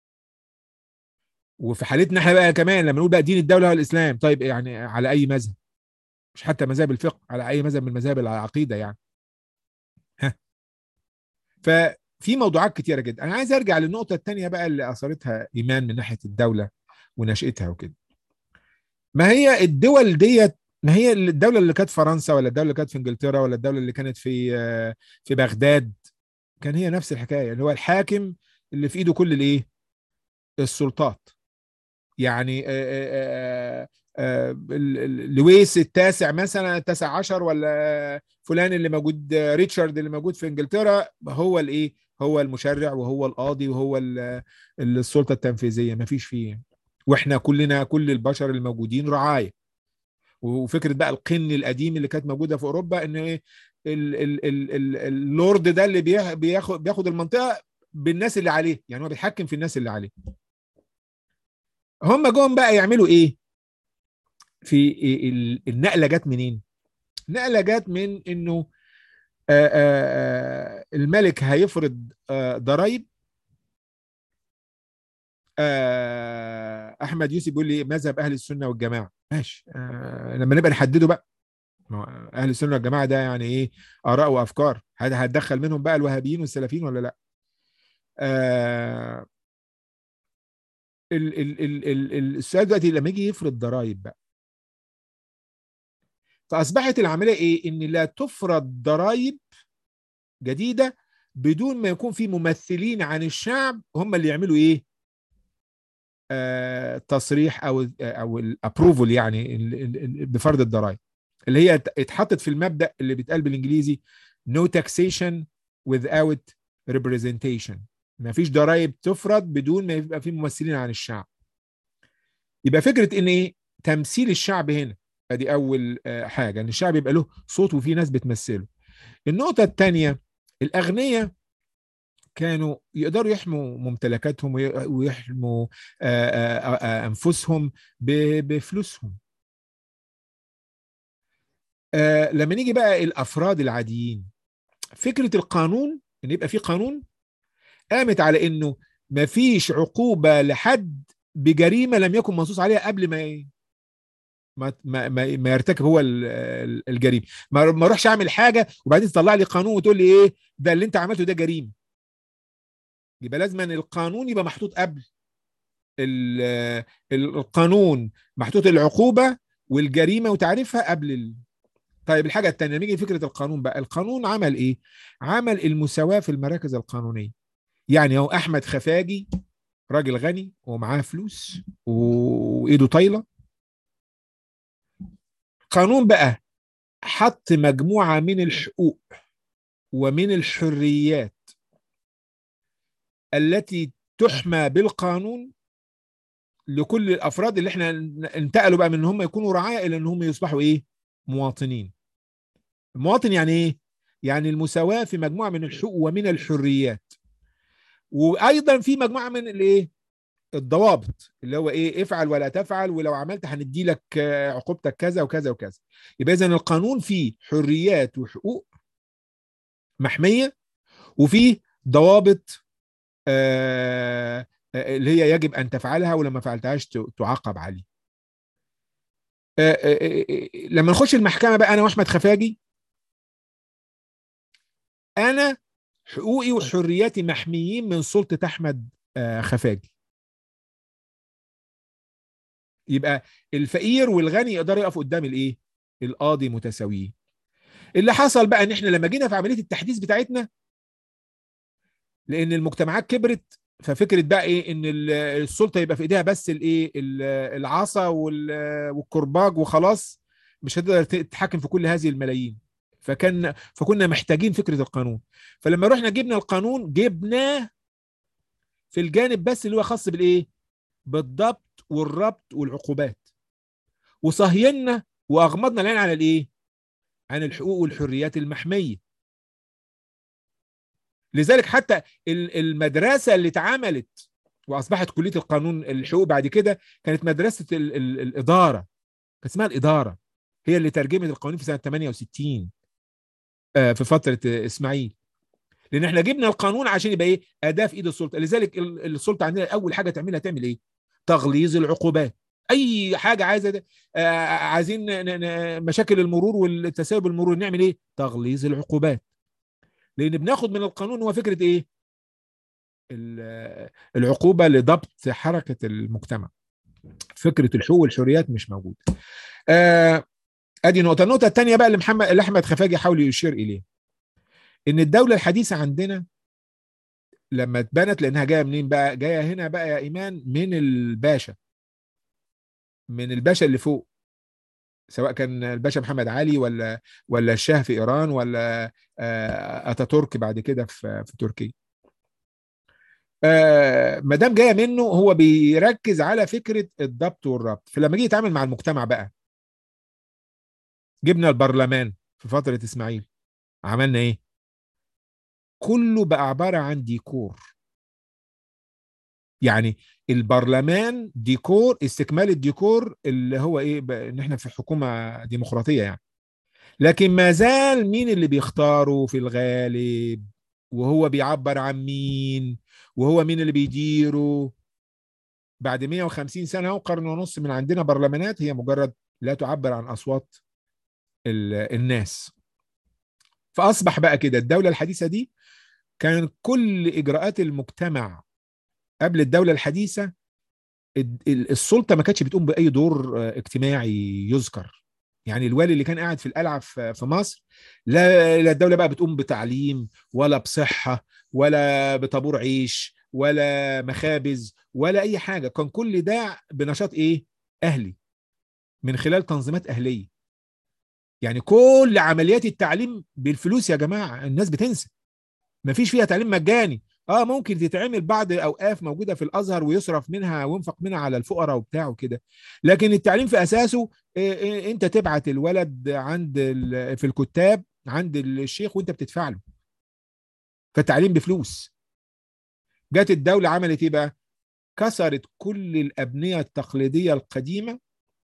وفي حالتنا احنا بقى كمان لما نقول بقى دين الدولة هو الاسلام طيب يعني على اي مذهب مش حتى مذاهب الفقه على اي مذهب من مذاهب العقيدة يعني ها ففي موضوعات كتيرة جدا انا عايز ارجع للنقطة التانية بقى اللي اثرتها ايمان من ناحية الدولة ونشأتها وكده ما هي الدول ديت ما هي الدولة اللي كانت فرنسا ولا الدولة اللي كانت في انجلترا ولا الدولة اللي كانت في آه، في بغداد كان هي نفس الحكاية اللي هو الحاكم اللي في ايده كل الايه السلطات يعني آه، آه، آه، ال- ال- لويس التاسع مثلا التاسع عشر ولا فلان اللي موجود آه، ريتشارد اللي موجود في انجلترا هو الايه هو المشرع وهو القاضي وهو ال- السلطة التنفيذية ما فيش فيه واحنا كلنا كل البشر الموجودين رعاية وفكره بقى القن القديم اللي كانت موجوده في اوروبا ان ايه ال- ال- ال- ال- اللورد ده اللي بياخ- بياخد بياخد المنطقه بالناس اللي عليه يعني هو بيتحكم في الناس اللي عليه هم جم بقى يعملوا ايه في ال- النقله جت منين النقله جت من انه آه، آه، آه، الملك هيفرض آه، ضرائب آه، احمد يوسف بيقول لي مذهب اهل السنه والجماعه ماشي آه، لما نبقى نحدده بقى ما هو اهل السنه والجماعه ده يعني ايه اراء وافكار هذا هتدخل منهم بقى الوهابيين والسلفيين ولا لا آه ال ال ال ال ال- السؤال دلوقتي لما يجي يفرض ضرائب بقى فاصبحت العمليه ايه ان لا تفرض ضرائب جديده بدون ما يكون في ممثلين عن الشعب هم اللي يعملوا ايه آه تصريح او او الابروفل يعني ال- ال- ال- بفرض الضرائب اللي هي ات- اتحطت في المبدا اللي بيتقال بالانجليزي no taxation without representation ما فيش ضرائب تفرض بدون ما يبقى في ممثلين عن الشعب يبقى فكره ان ايه تمثيل الشعب هنا ادي اول آه، حاجه ان الشعب يبقى له صوت وفي ناس بتمثله النقطه الثانيه الاغنياء كانوا يقدروا يحموا ممتلكاتهم وي- ويحموا آه، آه، آه، انفسهم ب- بفلوسهم آه، لما نيجي بقى الافراد العاديين فكره القانون ان يبقى في قانون قامت على انه ما فيش عقوبه لحد بجريمه لم يكن منصوص عليها قبل ما ي- ما ما ما, ما يرتكب هو ال- ال- الجريمه ما ما اروحش اعمل حاجه وبعدين تطلع لي قانون وتقول لي ايه ده اللي انت عملته ده جريمه يبقى لازم أن القانون يبقى محطوط قبل ال- ال- القانون محطوط العقوبه والجريمه وتعريفها قبل ال... طيب الحاجه الثانيه نيجي فكره القانون بقى القانون عمل ايه عمل المساواه في المراكز القانونيه يعني هو احمد خفاجي راجل غني ومعاه فلوس وايده طايله قانون بقى حط مجموعه من الحقوق ومن الحريات التي تحمى بالقانون لكل الافراد اللي احنا انتقلوا بقى من ان هم يكونوا رعايا الى ان هم يصبحوا ايه مواطنين المواطن يعني ايه يعني المساواه في مجموعه من الحقوق ومن الحريات وايضا في مجموعه من الايه الضوابط اللي هو ايه افعل ولا تفعل ولو عملت هندي لك آه، عقوبتك كذا وكذا وكذا يبقى اذا القانون فيه حريات وحقوق محميه وفيه ضوابط آه، آه، اللي هي يجب ان تفعلها ولما ما فعلتهاش ت- تعاقب عليه آه، آه، آه، آه، لما نخش المحكمه بقى انا واحمد خفاجي انا حقوقي وحرياتي محميين من سلطه احمد آه، خفاجي يبقى الفقير والغني يقدروا يقفوا قدام الايه القاضي متساويين اللي حصل بقى ان احنا لما جينا في عمليه التحديث بتاعتنا لان المجتمعات كبرت ففكره بقى ايه ان ال- السلطه يبقى في ايديها بس الايه ال- العصا وال- والكرباج وخلاص مش هتقدر تتحكم في كل هذه الملايين فكان فكنا محتاجين فكره القانون فلما رحنا جبنا القانون جبناه في الجانب بس اللي هو خاص بالايه بالضبط والربط والعقوبات وصهينا واغمضنا العين على الايه عن الحقوق والحريات المحميه لذلك حتى ال- المدرسه اللي اتعملت واصبحت كليه القانون الحقوق بعد كده كانت مدرسه ال ال الاداره كانت اسمها الاداره هي اللي ترجمت القوانين في سنه 68 آه، في فتره آه، اسماعيل لان احنا جبنا القانون عشان يبقى ايه اداه في ايد السلطه لذلك ال- السلطه عندنا اول حاجه تعملها تعمل ايه تغليظ العقوبات اي حاجه عايزه ده. آه، عايزين ن- ن- مشاكل المرور والتساهل المرور نعمل ايه تغليظ العقوبات لان بناخد من القانون هو فكره ايه ال- العقوبه لضبط حركه المجتمع فكره الحقوق والحريات مش موجوده آه، ادي نقطه النقطه الثانيه بقى اللي محمد اللي احمد خفاجي حاول يشير اليه ان الدوله الحديثه عندنا لما اتبنت لانها جايه منين بقى جايه هنا بقى يا ايمان من الباشا من الباشا اللي فوق سواء كان الباشا محمد علي ولا ولا الشاه في ايران ولا آه، اتاتورك بعد كده في في تركيا آه، ما دام جايه منه هو بيركز على فكره الضبط والربط فلما جه يتعامل مع المجتمع بقى جبنا البرلمان في فتره اسماعيل عملنا ايه كله بقى عباره عن ديكور يعني البرلمان ديكور استكمال الديكور اللي هو ايه ب- ان احنا في حكومه ديمقراطيه يعني لكن ما زال مين اللي بيختاره في الغالب وهو بيعبر عن مين وهو مين اللي بيديره بعد 150 سنه وقرن ونص من عندنا برلمانات هي مجرد لا تعبر عن اصوات ال- الناس فاصبح بقى كده الدوله الحديثه دي كان كل اجراءات المجتمع قبل الدوله الحديثه ال- ال- السلطه ما كانتش بتقوم باي دور آه، اجتماعي يذكر يعني الوالي اللي كان قاعد في القلعه في في مصر لا لا الدوله بقى بتقوم بتعليم ولا بصحه ولا بطابور عيش ولا مخابز ولا اي حاجه كان كل ده بنشاط ايه اهلي من خلال تنظيمات اهليه يعني كل عمليات التعليم بالفلوس يا جماعه الناس بتنسى مفيش فيها تعليم مجاني اه ممكن تتعمل بعض اوقاف موجوده في الازهر ويصرف منها وينفق منها على الفقراء وبتاع وكده لكن التعليم في اساسه إيه إيه انت تبعت الولد عند ال- في الكتاب عند الشيخ وانت بتدفع له فالتعليم بفلوس جت الدوله عملت ايه بقى كسرت كل الابنيه التقليديه القديمه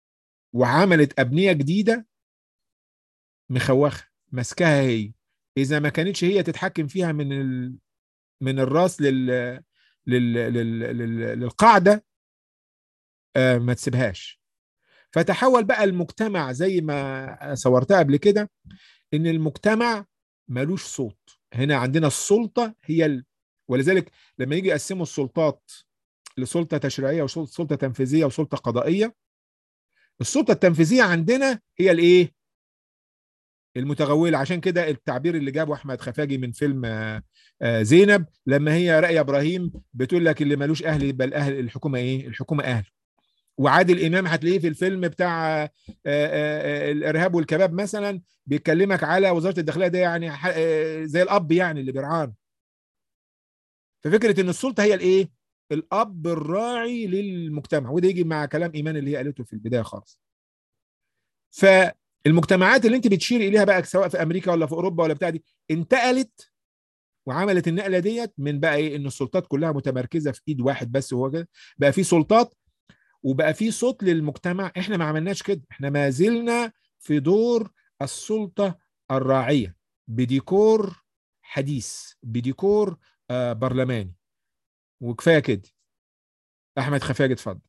وعملت ابنيه جديده مخوخه ماسكاها هي اذا ما كانتش هي تتحكم فيها من ال... من الراس لل... لل... لل... لل... للقاعده آه ما تسيبهاش فتحول بقى المجتمع زي ما صورتها قبل كده ان المجتمع ملوش صوت هنا عندنا السلطه هي ال... ولذلك لما يجي يقسموا السلطات لسلطه تشريعيه وسلطه تنفيذيه وسلطه قضائيه السلطه التنفيذيه عندنا هي الايه المتغولة عشان كده التعبير اللي جابه احمد خفاجي من فيلم آه، آه، زينب لما هي رأي ابراهيم بتقول لك اللي ملوش اهل يبقى الاهل الحكومه ايه الحكومه اهل وعادل امام هتلاقيه في الفيلم بتاع آه، آه، آه، الارهاب والكباب مثلا بيكلمك على وزاره الداخليه ده يعني ح- آه، زي الاب يعني اللي بيرعانا ففكره ان السلطه هي الايه الاب الراعي للمجتمع وده يجي مع كلام ايمان اللي هي قالته في البدايه خالص فالمجتمعات اللي انت بتشير اليها بقى سواء في امريكا ولا في اوروبا ولا بتاع دي انتقلت وعملت النقله ديت من بقى ايه ان السلطات كلها متمركزه في ايد واحد بس وهو كده بقى في سلطات وبقى في صوت للمجتمع احنا ما عملناش كده احنا ما زلنا في دور السلطه الراعيه بديكور حديث بديكور آه برلماني وكفايه كده احمد خفاجي اتفضل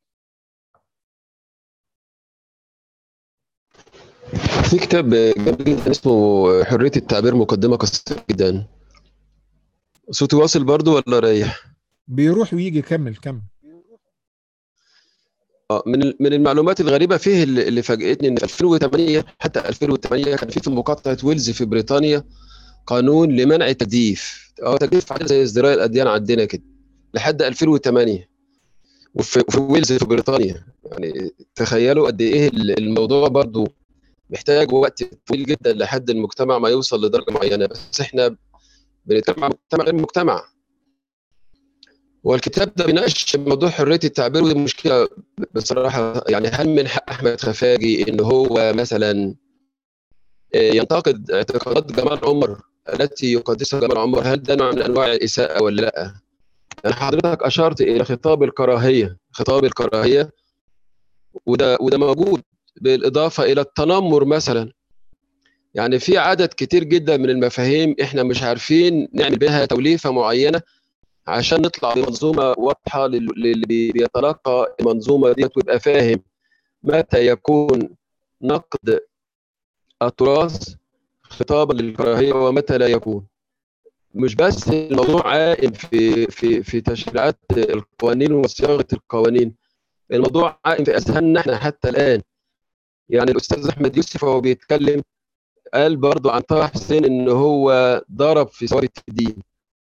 في كتاب جميل جدا اسمه حرية التعبير مقدمة قصيرة جدا صوتي واصل برضو ولا رايح؟ بيروح ويجي كمل كمل آه، من ال- من المعلومات الغريبة فيه اللي اللي فاجأتني ان في 2008 حتى 2008 كان في في مقاطعة ويلز في بريطانيا قانون لمنع التجديف اه تجديف عادي زي ازدراء الاديان عندنا كده لحد 2008 وفي في ويلز في بريطانيا يعني تخيلوا قد ايه ال- الموضوع برضو محتاج وقت طويل جدا لحد المجتمع ما يوصل لدرجه معينه بس احنا بنتكلم عن مجتمع غير مجتمع والكتاب ده بيناقش موضوع حريه التعبير ودي مشكله بصراحه يعني هل من حق احمد خفاجي ان هو مثلا آه، ينتقد اعتقادات جمال عمر التي يقدسها جمال عمر هل ده نوع من انواع الاساءه ولا لا؟ يعني حضرتك اشرت الى خطاب الكراهيه خطاب الكراهيه وده وده موجود بالاضافه الى التنمر مثلا يعني في عدد كتير جدا من المفاهيم احنا مش عارفين نعمل بها توليفه معينه عشان نطلع بمنظومه واضحه لل- للي بي- بيتلقى المنظومه ديت ويبقى فاهم متى يكون نقد التراث خطابا للكراهيه ومتى لا يكون مش بس الموضوع عائم في في في تشريعات القوانين وصياغه القوانين الموضوع عائم في اذهاننا احنا حتى الان يعني الاستاذ احمد يوسف وهو بيتكلم قال برضو عن طه حسين ان هو ضرب في ثوره الدين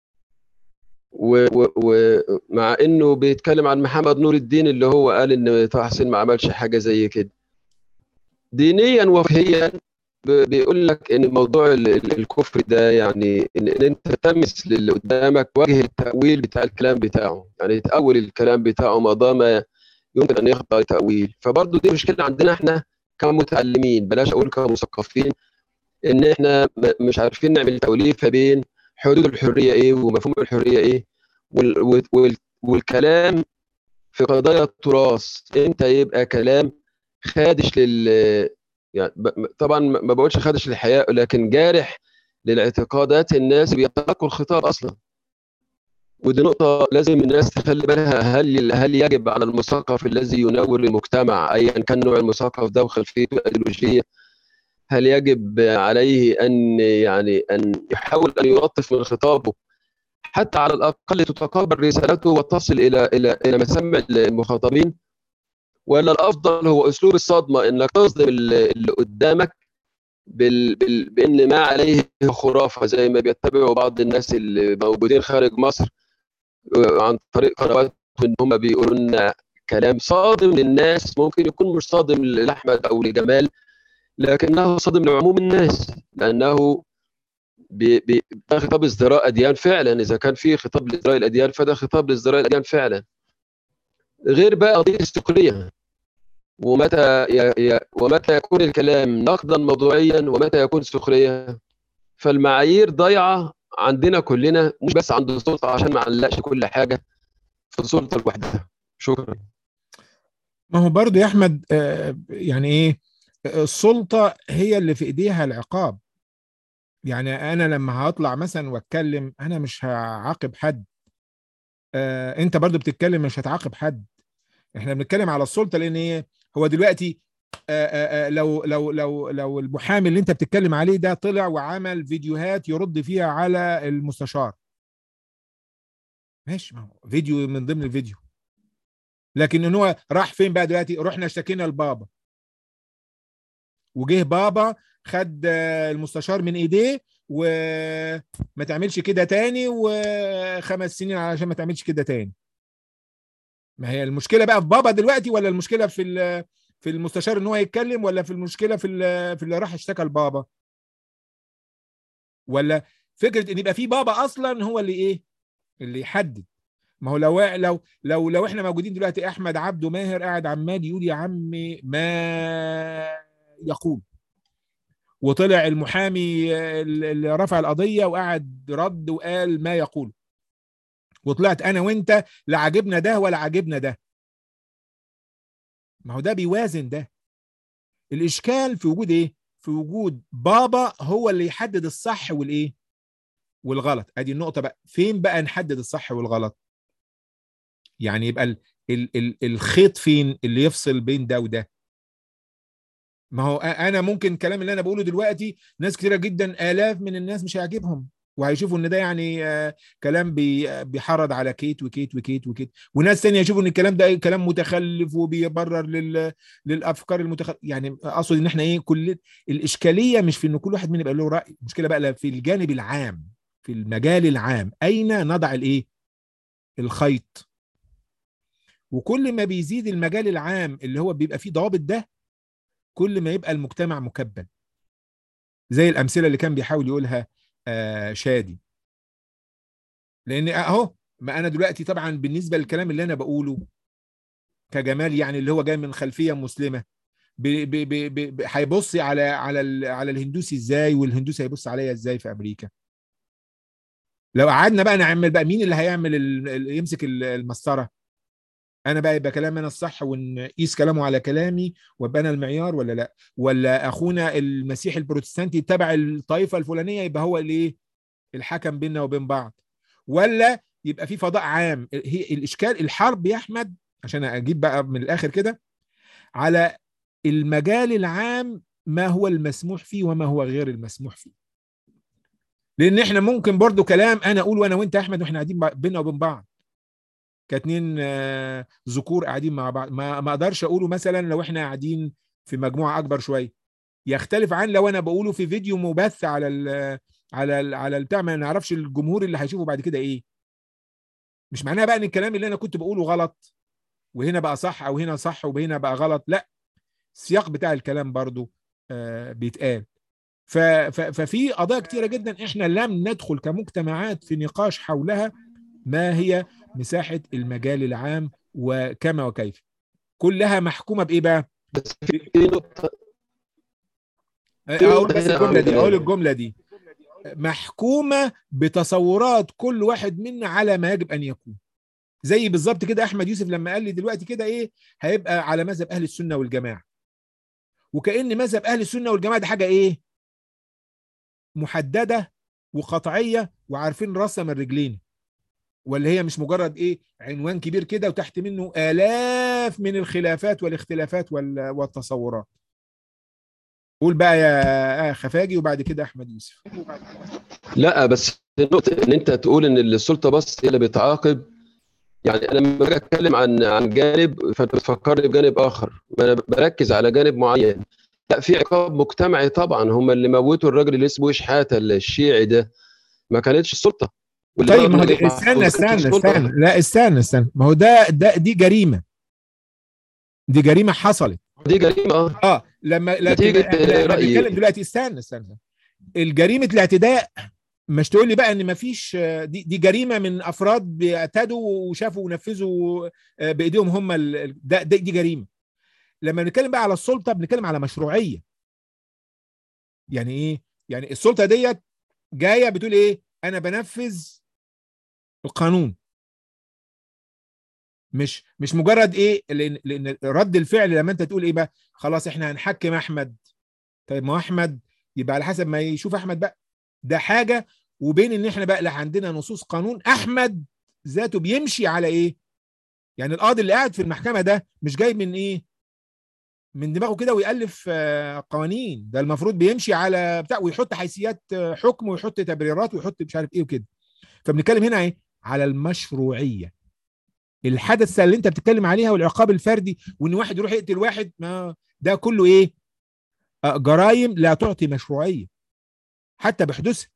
ومع انه بيتكلم عن محمد نور الدين اللي هو قال ان طه حسين ما عملش حاجه زي كده دينيا وفقهيا ب- بيقول لك ان موضوع ال- ال- الكفر ده يعني ان, إن انت تلمس للي قدامك وجه التاويل بتاع الكلام بتاعه يعني تاول الكلام بتاعه ما دام يمكن ان يخضع لتاويل فبرضه دي مشكله عندنا احنا كمتعلمين بلاش اقول كمثقفين ان احنا م- مش عارفين نعمل توليفه بين حدود الحريه ايه ومفهوم الحريه ايه وال- وال- وال- والكلام في قضايا التراث امتى يبقى كلام خادش لل يعني ب- طبعا ما بقولش خادش للحياة لكن جارح للاعتقادات الناس بيتلقوا الخطاب اصلا ودي نقطة لازم الناس تخلي بالها هل هل يجب على المثقف الذي ينور المجتمع ايا كان نوع المثقف ده وخلفيته الايديولوجية هل يجب عليه ان يعني ان يحاول ان يلطف من خطابه حتى على الاقل تتقابل رسالته وتصل الى الى الى مسامع المخاطبين ولا الافضل هو اسلوب الصدمه انك تصدم اللي اللي قدامك بال... بال... بان ما عليه خرافه زي ما بيتبعوا بعض الناس اللي موجودين خارج مصر آه، عن طريق قنوات ان هم بيقولوا لنا كلام صادم للناس ممكن يكون مش صادم لاحمد او لجمال لكنه صادم لعموم الناس لانه بي... بي... ده خطاب ازدراء اديان فعلا اذا كان في خطاب لازدراء الاديان فده خطاب لازدراء الاديان فعلا غير بقى قضيه السخريه ومتى ي... ي... ومتى يكون الكلام نقدا موضوعيا ومتى يكون سخريه فالمعايير ضايعه عندنا كلنا مش بس عند السلطه عشان ما نعلقش كل حاجه في السلطه لوحدها شكرا ما هو برضو يا احمد آه، يعني ايه السلطه هي اللي في ايديها العقاب يعني انا لما هطلع مثلا واتكلم انا مش هعاقب حد آه، انت برضو بتتكلم مش هتعاقب حد احنا بنتكلم على السلطه لان ايه هو دلوقتي آه، آه، آه، لو لو لو لو المحامي اللي انت بتتكلم عليه ده طلع وعمل فيديوهات يرد فيها على المستشار ماشي ما هو فيديو من ضمن الفيديو لكن ان هو راح فين بقى دلوقتي رحنا اشتكينا لبابا وجه بابا خد آه، المستشار من ايديه وما تعملش كده تاني وخمس سنين علشان ما تعملش كده تاني ما هي المشكله بقى في بابا دلوقتي ولا المشكله في ال- في المستشار ان هو يتكلم ولا في المشكله في ال- في اللي راح اشتكى لبابا ولا فكره ان يبقى في بابا اصلا هو اللي ايه اللي يحدد ما هو لو لو لو لو احنا موجودين دلوقتي احمد عبده ماهر قاعد عمال يقول يا عمي ما يقول وطلع المحامي اللي رفع القضيه وقعد رد وقال ما يقول وطلعت انا وانت لا عاجبنا ده ولا عاجبنا ده ما هو ده بيوازن ده الاشكال في وجود ايه في وجود بابا هو اللي يحدد الصح والايه والغلط ادي النقطه بقى فين بقى نحدد الصح والغلط يعني يبقى ال ال ال الخيط فين اللي يفصل بين ده وده ما هو أ- انا ممكن الكلام اللي انا بقوله دلوقتي ناس كتيره جدا الاف من الناس مش هيعجبهم وهيشوفوا ان ده يعني آه، كلام بي- بيحرض على كيت وكيت وكيت وكيت وناس تانية يشوفوا ان الكلام ده كلام متخلف وبيبرر لل للافكار المتخلف يعني اقصد ان احنا ايه كل الاشكاليه مش في ان كل واحد منا يبقى له راي المشكله بقى في الجانب العام في المجال العام اين نضع الايه الخيط وكل ما بيزيد المجال العام اللي هو بيبقى فيه ضوابط ده كل ما يبقى المجتمع مكبل زي الامثله اللي كان بيحاول يقولها آه شادي لان اهو ما انا دلوقتي طبعا بالنسبه للكلام اللي انا بقوله كجمال يعني اللي هو جاي من خلفيه مسلمه ب- ب- ب- ب- ب- هيبص على على ال- على الهندوسي ازاي والهندوسي هيبص عليا ازاي في امريكا لو قعدنا بقى نعمل بقى مين اللي هيعمل ال- ال- يمسك ال- المسطره انا بقى يبقى كلامي انا الصح ونقيس كلامه على كلامي وابقى انا المعيار ولا لا ولا اخونا المسيحي البروتستانتي يتبع الطائفه الفلانيه يبقى هو الايه الحكم بيننا وبين بعض ولا يبقى في فضاء عام هي الاشكال الحرب يا احمد عشان اجيب بقى من الاخر كده على المجال العام ما هو المسموح فيه وما هو غير المسموح فيه لان احنا ممكن برضو كلام انا اقول وانا وانت يا احمد واحنا قاعدين بع- بينا وبين بعض كاتنين آه، ذكور قاعدين مع بعض ما ما اقدرش اقوله مثلا لو احنا قاعدين في مجموعه اكبر شويه يختلف عن لو انا بقوله في فيديو مبث على ال على ال على البتاع ما نعرفش الجمهور اللي هيشوفه بعد كده ايه مش معناها بقى ان الكلام اللي انا كنت بقوله غلط وهنا بقى صح او هنا صح وهنا بقى غلط لا السياق بتاع الكلام برضو آه بيتقال ف- ف- ففي قضايا كتيره جدا احنا لم ندخل كمجتمعات في نقاش حولها ما هي مساحه المجال العام وكما وكيف كلها محكومه بايه بقى بس في في نقطة اقول بس هنا الجمله دي عن- اقول الجمله دي محكومه بتصورات كل واحد منا على ما يجب ان يكون زي بالظبط كده احمد يوسف لما قال لي دلوقتي كده ايه هيبقى على مذهب اهل السنه والجماعه وكأن مذهب اهل السنه والجماعه ده حاجه ايه محدده وقطعيه وعارفين راسها من رجلين ولا هي مش مجرد ايه عنوان كبير كده وتحت منه آلاف من الخلافات والاختلافات وال- والتصورات قول بقى يا خفاجي وبعد كده احمد يوسف لا بس النقطة ان انت تقول ان السلطة بس هي اللي بتعاقب يعني انا لما باجي اتكلم عن عن جانب فانت بتفكرني بجانب اخر ما انا بركز على جانب معين لا في عقاب مجتمعي طبعا هم اللي موتوا الراجل اللي اسمه شحاتة الشيعي ده ما كانتش السلطة واللي طيب ما هو ضرب دي- نجيب استنى محفوظ كانت استنى السلطة. استنى لا استنى استنى ما هو ده ده دي جريمه دي جريمه حصلت دي جريمة اه اه لما لكن نتيجة احنا احنا رأي- بنتكلم دلوقتي استنى استنى الجريمه الاعتداء مش تقول لي بقى ان مفيش آه، دي دي جريمه من افراد بيعتدوا وشافوا ونفذوا آه، بايديهم هم ال- ال- ده ده- دي جريمه لما بنتكلم بقى على السلطه بنتكلم على مشروعيه يعني ايه يعني السلطه ديت جايه بتقول ايه انا بنفذ القانون مش مش مجرد ايه لان لان رد الفعل لما انت تقول ايه بقى خلاص احنا هنحكم احمد طيب ما هو احمد يبقى على حسب ما يشوف احمد بقى ده حاجه وبين ان احنا بقى لا عندنا نصوص قانون احمد ذاته بيمشي على ايه يعني القاضي اللي قاعد في المحكمه ده مش جاي من ايه من دماغه كده ويالف آه، قوانين ده المفروض بيمشي على بتاع ويحط حيثيات آه، حكم ويحط تبريرات ويحط مش عارف ايه وكده فبنتكلم هنا ايه على المشروعيه الحدث اللي انت بتتكلم عليها والعقاب الفردي وان واحد يروح يقتل واحد ما ده كله ايه آه، جرائم لا تعطي مشروعيه حتى بحدوثها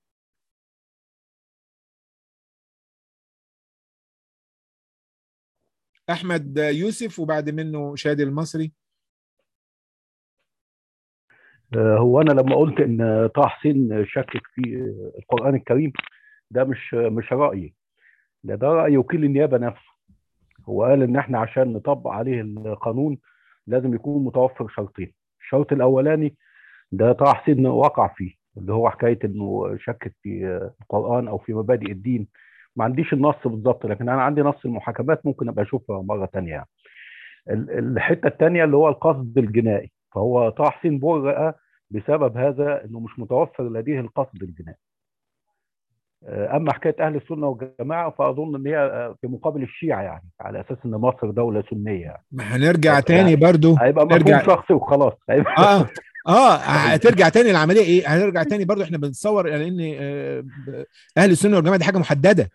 احمد يوسف وبعد منه شادي المصري آه، هو انا لما قلت ان طه حسين شكك في آه، القران الكريم ده مش مش رايي ده ده راي وكيل النيابه نفسه هو قال ان احنا عشان نطبق عليه القانون لازم يكون متوفر شرطين الشرط الاولاني ده طه حسين وقع فيه اللي هو حكايه انه شكك في آه، القران او في مبادئ الدين ما عنديش النص بالظبط لكن انا عندي نص المحاكمات ممكن ابقى اشوفها مره تانية يعني. ال- الحته الثانيه اللي هو القصد الجنائي فهو طه حسين برئ بسبب هذا انه مش متوفر لديه القصد الجنائي آه، اما حكايه اهل السنه والجماعه فاظن ان هي آه، في مقابل الشيعه يعني على اساس ان مصر دوله سنيه يعني ما هنرجع طب تاني يعني برضو هيبقى نرجع مفهوم شخصي وخلاص هيبقى اه اه هترجع تاني العمليه ايه هنرجع تاني برضو احنا بنتصور يعني ان آه، ب- اهل السنه والجماعه دي حاجه محدده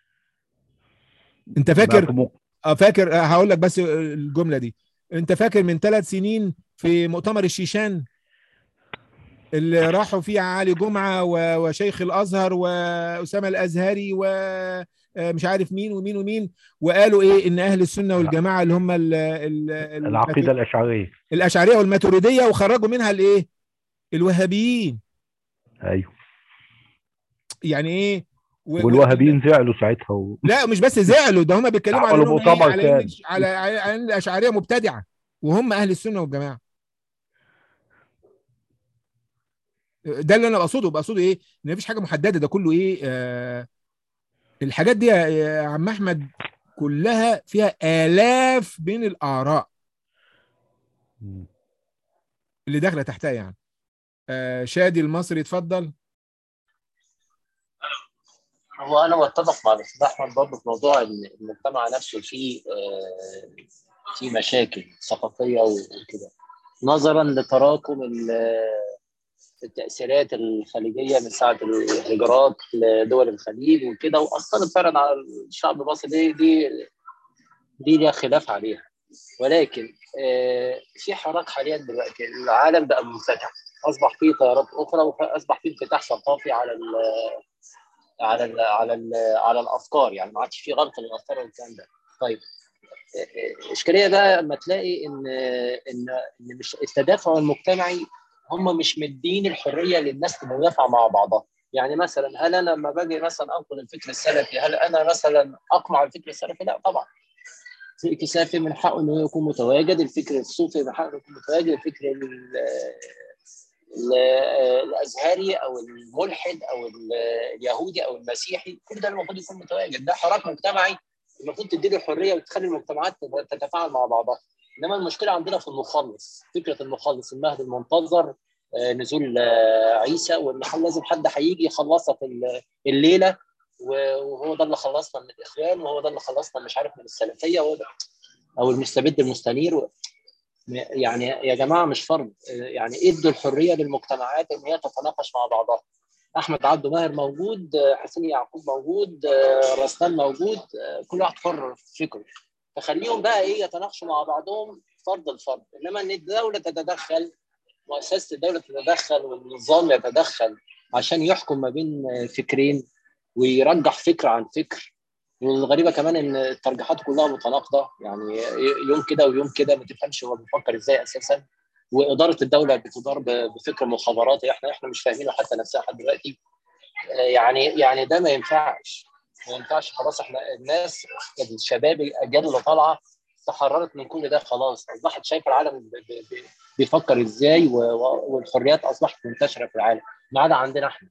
انت فاكر في مق- اه فاكر آه، هقول لك بس آه، الجمله دي انت فاكر من ثلاث سنين في مؤتمر الشيشان اللي راحوا فيه علي جمعه و- وشيخ الازهر واسامه الازهري ومش عارف مين ومين ومين وقالوا ايه ان اهل السنه والجماعه اللي هم ال ال ال العقيده الاشعريه الاشعريه والماتريديه وخرجوا منها الايه الوهابيين ايوه يعني ايه و- والوهابيين زعلوا ساعتها و... لا مش بس زعلوا ده هم بيتكلموا على عملوا انهم ايه مؤتمر على إن تاني. على على على ان الاشعريه مبتدعه وهم اهل السنه والجماعه ده اللي انا بقصده بقصده ايه ان مفيش حاجه محدده ده كله ايه آه الحاجات دي يا يا عم احمد كلها فيها الاف من الاراء مم. اللي داخله تحتها يعني آه شادي المصري اتفضل هو انا متفق مع الاستاذ احمد برضه في موضوع ان المجتمع نفسه فيه آه، فيه مشاكل ثقافيه وكده نظرا لتراكم ال- التاثيرات الخليجيه من ساعه الهجرات لدول الخليج وكده واثرت فعلا على الشعب المصري دي دي دي ليها خلاف عليها ولكن آه، في حراك حاليا دلوقتي العالم بقى منفتح اصبح فيه تيارات اخرى واصبح فيه انفتاح ثقافي على ال على ال على ال على الافكار يعني ما عادش في غلط للافكار والكلام ده طيب الاشكاليه بقى لما تلاقي ان ان ان مش التدافع المجتمعي هم مش مدين الحريه للناس تتدافع مع بعضها يعني مثلا هل انا لما باجي مثلا انقل الفكر السلفي هل انا مثلا اقمع الفكر السلفي؟ لا طبعا الفكر السلفي من حقه انه يكون متواجد، الفكر الصوفي من حقه انه يكون متواجد، الفكر ال- ال- الازهري او الملحد او ال- اليهودي او المسيحي كل ده المفروض يكون متواجد ده حراك مجتمعي المفروض تديله الحريه وتخلي المجتمعات تتفاعل مع بعضها انما المشكله عندنا في المخلص فكره المخلص المهد المنتظر آه، نزول آه، عيسى وان حل- لازم حد هيجي يخلصها في ال- الليله و- وهو ده اللي خلصنا من الاخوان وهو ده اللي خلصنا مش عارف من السلفيه وهو ده او المستبد المستنير و... يعني يا جماعه مش فرض يعني ادوا الحريه للمجتمعات ان هي تتناقش مع بعضها احمد عبده ماهر موجود حسين يعقوب موجود رستان موجود كل واحد حر في فكره فخليهم بقى ايه يتناقشوا مع بعضهم فرد الفرد انما ان الدوله تتدخل مؤسسه الدوله تتدخل والنظام يتدخل عشان يحكم ما بين فكرين ويرجح فكره عن فكر والغريبه كمان ان الترجيحات كلها متناقضه يعني يوم كده ويوم كده ما تفهمش هو بيفكر ازاي اساسا واداره الدوله بتدار بفكر مخابراتي احنا احنا مش فاهمينه حتى نفسها لحد دلوقتي يعني يعني ده ما ينفعش ما ينفعش خلاص احنا الناس الشباب الاجيال اللي طالعه تحررت من كل ده خلاص اصبحت شايفه العالم بيفكر ازاي والحريات اصبحت منتشره في العالم ما عدا عندنا احنا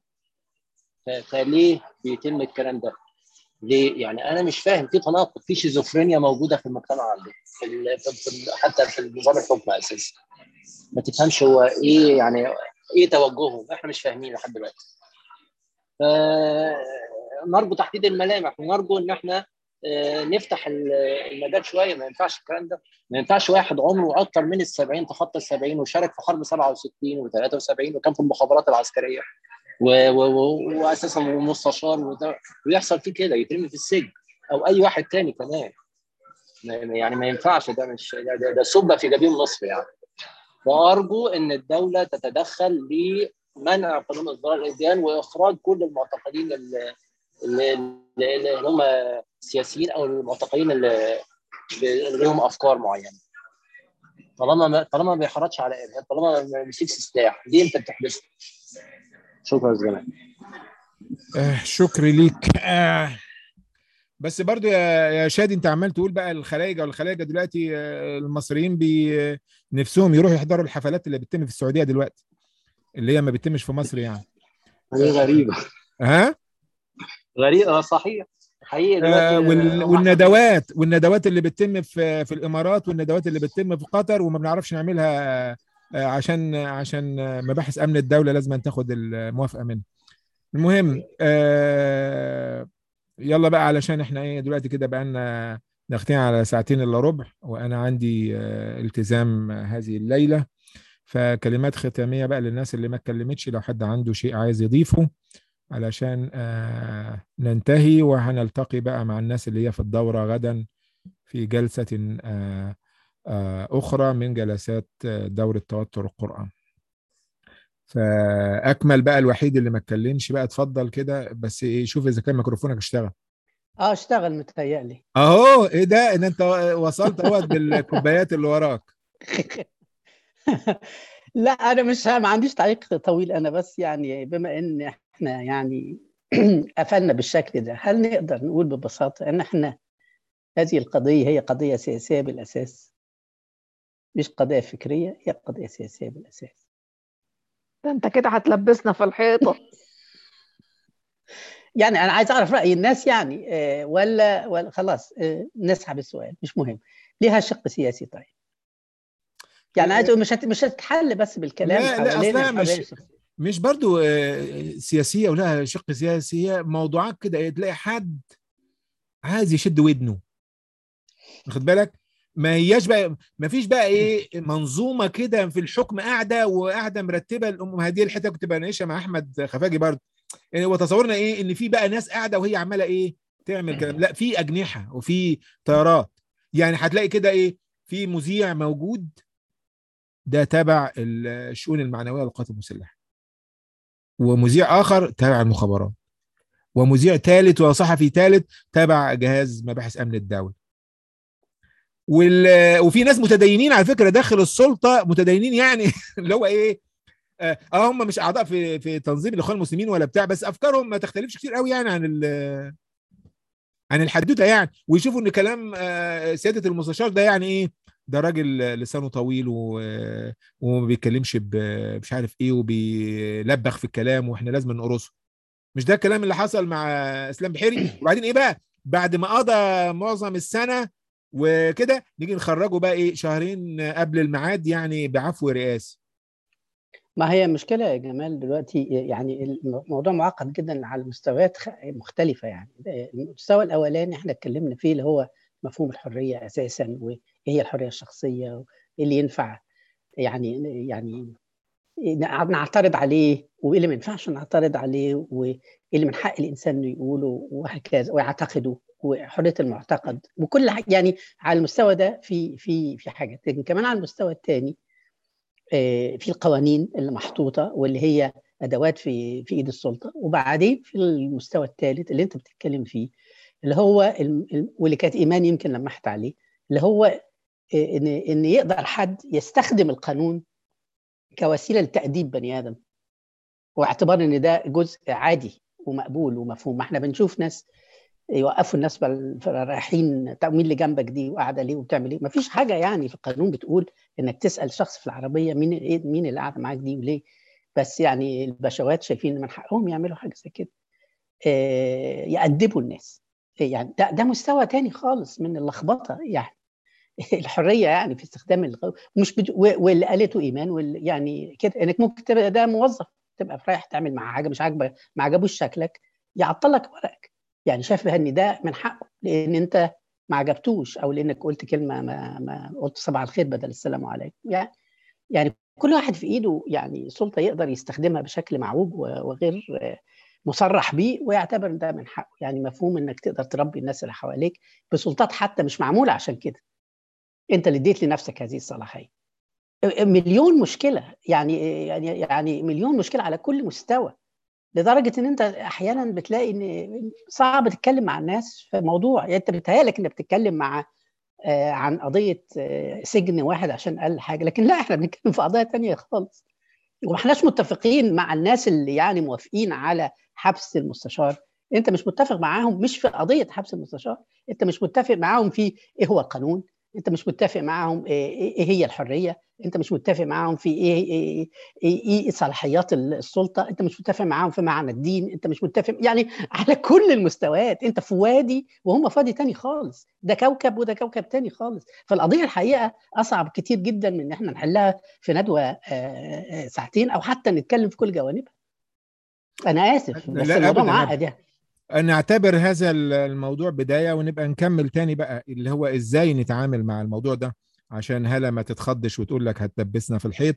فليه بيتم الكلام ده؟ ليه؟ يعني انا مش فاهم في تناقض في شيزوفرينيا موجوده في المجتمع عندنا في, ال... في حتى في النظام الحكم اساسا ما تفهمش هو ايه يعني ايه توجههم احنا مش فاهمين لحد دلوقتي ف نرجو تحديد الملامح ونرجو ان احنا نفتح المجال شويه ما ينفعش الكلام ده ما ينفعش واحد عمره اكثر من ال 70 تخطى ال 70 وشارك في حرب 67 و73 وكان في المخابرات العسكريه و... و... واساسا مستشار ويحصل فيه كده يترمي في السجن او اي واحد تاني كمان يعني ما ينفعش ده مش ده, ده سبه في جبين مصر يعني وارجو ان الدوله تتدخل لمنع قانون اصدار الاديان واخراج كل المعتقلين اللي, اللي هم سياسيين او المعتقلين اللي لهم افكار معينه طالما ما طالما ما بيحرضش على ارهاب طالما ما بيمسكش سلاح ليه انت بتحبسه؟ شكرا جزيلا آه شكري ليك آه بس برضو يا يا شادي انت عمال تقول بقى الخلايجه والخلايجه دلوقتي آه المصريين بي نفسهم يروحوا يحضروا الحفلات اللي بتتم في السعوديه دلوقتي اللي هي ما بتتمش في مصر يعني غريبه ها غريبه صحيح حقيقي آه وال... والندوات والندوات اللي بتتم في في الامارات والندوات اللي بتتم في قطر وما بنعرفش نعملها عشان عشان مباحث امن الدوله لازم أن تاخد الموافقه منه المهم آه يلا بقى علشان احنا ايه دلوقتي كده بقى لنا داخلين على ساعتين الا ربع وانا عندي آه التزام هذه الليله فكلمات ختاميه بقى للناس اللي ما اتكلمتش لو حد عنده شيء عايز يضيفه علشان آه ننتهي وهنلتقي بقى مع الناس اللي هي في الدوره غدا في جلسه آه أخرى من جلسات دورة توتر القرآن فأكمل بقى الوحيد اللي ما اتكلمش بقى اتفضل كده بس إيه شوف إذا كان ميكروفونك اشتغل اه اشتغل متهيألي اهو ايه ده ان انت وصلت اهوت بالكوبايات اللي وراك لا انا مش ما عنديش تعليق طويل انا بس يعني بما ان احنا يعني قفلنا بالشكل ده هل نقدر نقول ببساطه ان احنا هذه القضيه هي قضيه سياسيه بالاساس مش قضية فكرية هي قضية سياسية بالأساس ده أنت كده هتلبسنا في الحيطة يعني أنا عايز أعرف رأي الناس يعني آه ولا ولا خلاص آه نسحب السؤال مش مهم ليها شق سياسي طيب يعني عايز مش هت... مش هتتحل بس بالكلام لا لا اصلا مش مش برضو سياسيه ولها شق سياسي هي موضوعات كده تلاقي حد عايز يشد ودنه واخد بالك ما هياش بقى ما فيش بقى ايه منظومه كده في الحكم قاعده وقاعده مرتبه الام هذه الحته كنت بناقشها مع احمد خفاجي برضه يعني هو تصورنا ايه ان في بقى ناس قاعده وهي عماله ايه تعمل كلام لا في اجنحه وفي طيارات يعني هتلاقي كده ايه في مذيع موجود ده تبع الشؤون المعنويه للقوات المسلحه ومذيع اخر تبع المخابرات ومذيع ثالث وصحفي ثالث تبع جهاز مباحث امن الدوله وال... وفي ناس متدينين على فكره داخل السلطه متدينين يعني اللي هو ايه اه هم مش اعضاء في في تنظيم الاخوان المسلمين ولا بتاع بس افكارهم ما تختلفش كتير قوي يعني عن ال... عن الحدوته يعني ويشوفوا ان كلام آه سياده المستشار ده يعني ايه ده راجل لسانه طويل و... وما بيتكلمش ب... مش عارف ايه وبيلبخ في الكلام واحنا لازم نقرصه مش ده الكلام اللي حصل مع اسلام بحيري وبعدين ايه بقى بعد ما قضى معظم السنه وكده نيجي نخرجه بقى ايه شهرين قبل الميعاد يعني بعفو رئاسي ما هي مشكلة يا جمال دلوقتي يعني الموضوع معقد جدا على مستويات خ- مختلفة يعني المستوى الأولاني احنا اتكلمنا فيه اللي هو مفهوم الحرية أساسا وإيه هي الحرية الشخصية وإيه اللي ينفع يعني يعني نعترض عليه وإيه اللي ما ينفعش نعترض عليه وإيه اللي من حق الإنسان إنه يقوله وهكذا ويعتقده وحرية المعتقد وكل حاجة يعني على المستوى ده في في في حاجات لكن كمان على المستوى الثاني في القوانين اللي محطوطه واللي هي ادوات في في ايد السلطه وبعدين في المستوى الثالث اللي انت بتتكلم فيه اللي هو الم- الم- واللي كانت ايمان يمكن لمحت عليه اللي هو ان ان يقدر حد يستخدم القانون كوسيله لتاديب بني ادم واعتبار ان ده جزء عادي ومقبول ومفهوم ما احنا بنشوف ناس يوقفوا الناس بال- رايحين طب مين اللي جنبك دي وقاعده ليه وبتعمل ايه؟ ما فيش حاجه يعني في القانون بتقول انك تسال شخص في العربيه مين ايه مين اللي قاعده معاك دي وليه؟ بس يعني البشوات شايفين ان من حقهم يعملوا حاجه زي كده. آه، يأدبوا الناس. يعني ده ده مستوى تاني خالص من اللخبطه يعني الحريه يعني في استخدام الغ... مش بد... و- واللي قالته ايمان واللي يعني كده انك ممكن تبقى ده موظف تبقى رايح تعمل مع حاجه مش عاجبه ما عجبوش شكلك يعطل لك ورقك يعني شايف ان ده من حقه لان انت ما عجبتوش او لانك قلت كلمه ما, ما قلت صباح الخير بدل السلام عليكم يعني يعني كل واحد في ايده يعني سلطه يقدر يستخدمها بشكل معوج و- وغير آه، مصرح بيه ويعتبر إن ده من حقه يعني مفهوم انك تقدر تربي الناس اللي حواليك بسلطات حتى مش معموله عشان كده انت اللي اديت لنفسك هذه الصلاحيه مليون مشكله يعني يعني يعني مليون مشكله على كل مستوى لدرجه ان انت احيانا بتلاقي ان صعب تتكلم مع الناس في موضوع يعني انت بتهيألك انك بتتكلم مع آه، عن قضيه آه، سجن واحد عشان قال حاجه لكن لا احنا بنتكلم في قضايا تانية خالص وما احناش متفقين مع الناس اللي يعني موافقين على حبس المستشار انت مش متفق معاهم مش في قضيه حبس المستشار انت مش متفق معاهم في ايه هو القانون انت مش متفق معاهم ايه إيه هي الحريه انت مش متفق معاهم في ايه ايه, إيه, إيه صلاحيات السلطه انت مش متفق معاهم في معنى الدين انت مش متفق يعني على كل المستويات انت في وادي وهم في وادي تاني خالص ده كوكب وده كوكب تاني خالص فالقضيه الحقيقه اصعب كتير جدا من ان احنا نحلها في ندوه آه، آه، ساعتين او حتى نتكلم في كل جوانبها انا اسف بس لا، الموضوع أبداً، معقد يعني نعتبر هذا الموضوع بداية ونبقى نكمل تاني بقى اللي هو ازاي نتعامل مع الموضوع ده عشان هلا ما تتخضش وتقول لك هتدبسنا في الحيط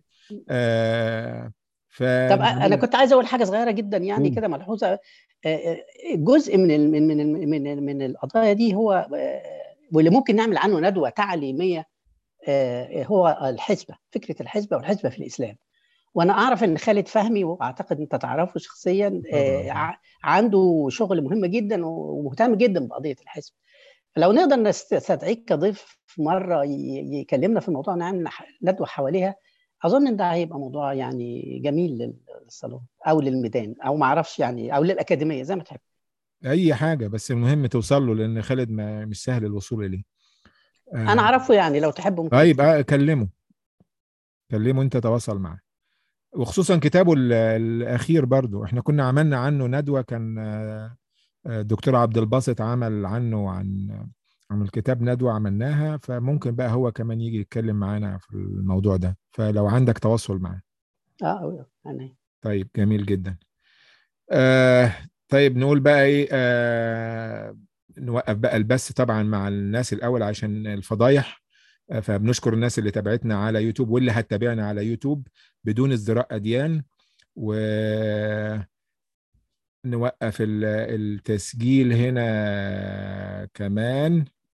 آه ف طب انا كنت عايز اقول حاجه صغيره جدا يعني قول. كده ملحوظه آه، آه، جزء من ال- من من من من القضايا دي هو آه، واللي ممكن نعمل عنه ندوه تعليميه آه، هو الحسبه فكره الحسبه والحسبه في الاسلام وانا اعرف ان خالد فهمي واعتقد انت تعرفه شخصيا آه، طبعاً. ع- عنده شغل مهم جدا ومهتم جدا بقضيه الحسبه لو نقدر نستدعيك كضيف مره ي- يكلمنا في الموضوع نعمل ح- ندوه حواليها اظن ان ده هيبقى موضوع يعني جميل للصالون او للميدان او ما اعرفش يعني او للاكاديميه زي ما تحب اي حاجة بس المهم توصل له لان خالد ما مش سهل الوصول اليه آه، انا اعرفه يعني لو تحب ممكن طيب آه، كلمه كلمه انت تواصل معاه وخصوصا كتابه ال- الاخير برضو احنا كنا عملنا عنه ندوة كان آه، آه، الدكتور عبد الباسط عمل عنه عن عن الكتاب ندوة عملناها فممكن بقى هو كمان يجي يتكلم معانا في الموضوع ده فلو عندك تواصل معاه اه يعني طيب جميل جدا آه طيب نقول بقى ايه آه نوقف بقى البث طبعا مع الناس الاول عشان الفضايح آه فبنشكر الناس اللي تابعتنا على يوتيوب واللي هتتابعنا على يوتيوب بدون ازدراء اديان و نوقف ال- التسجيل هنا كمان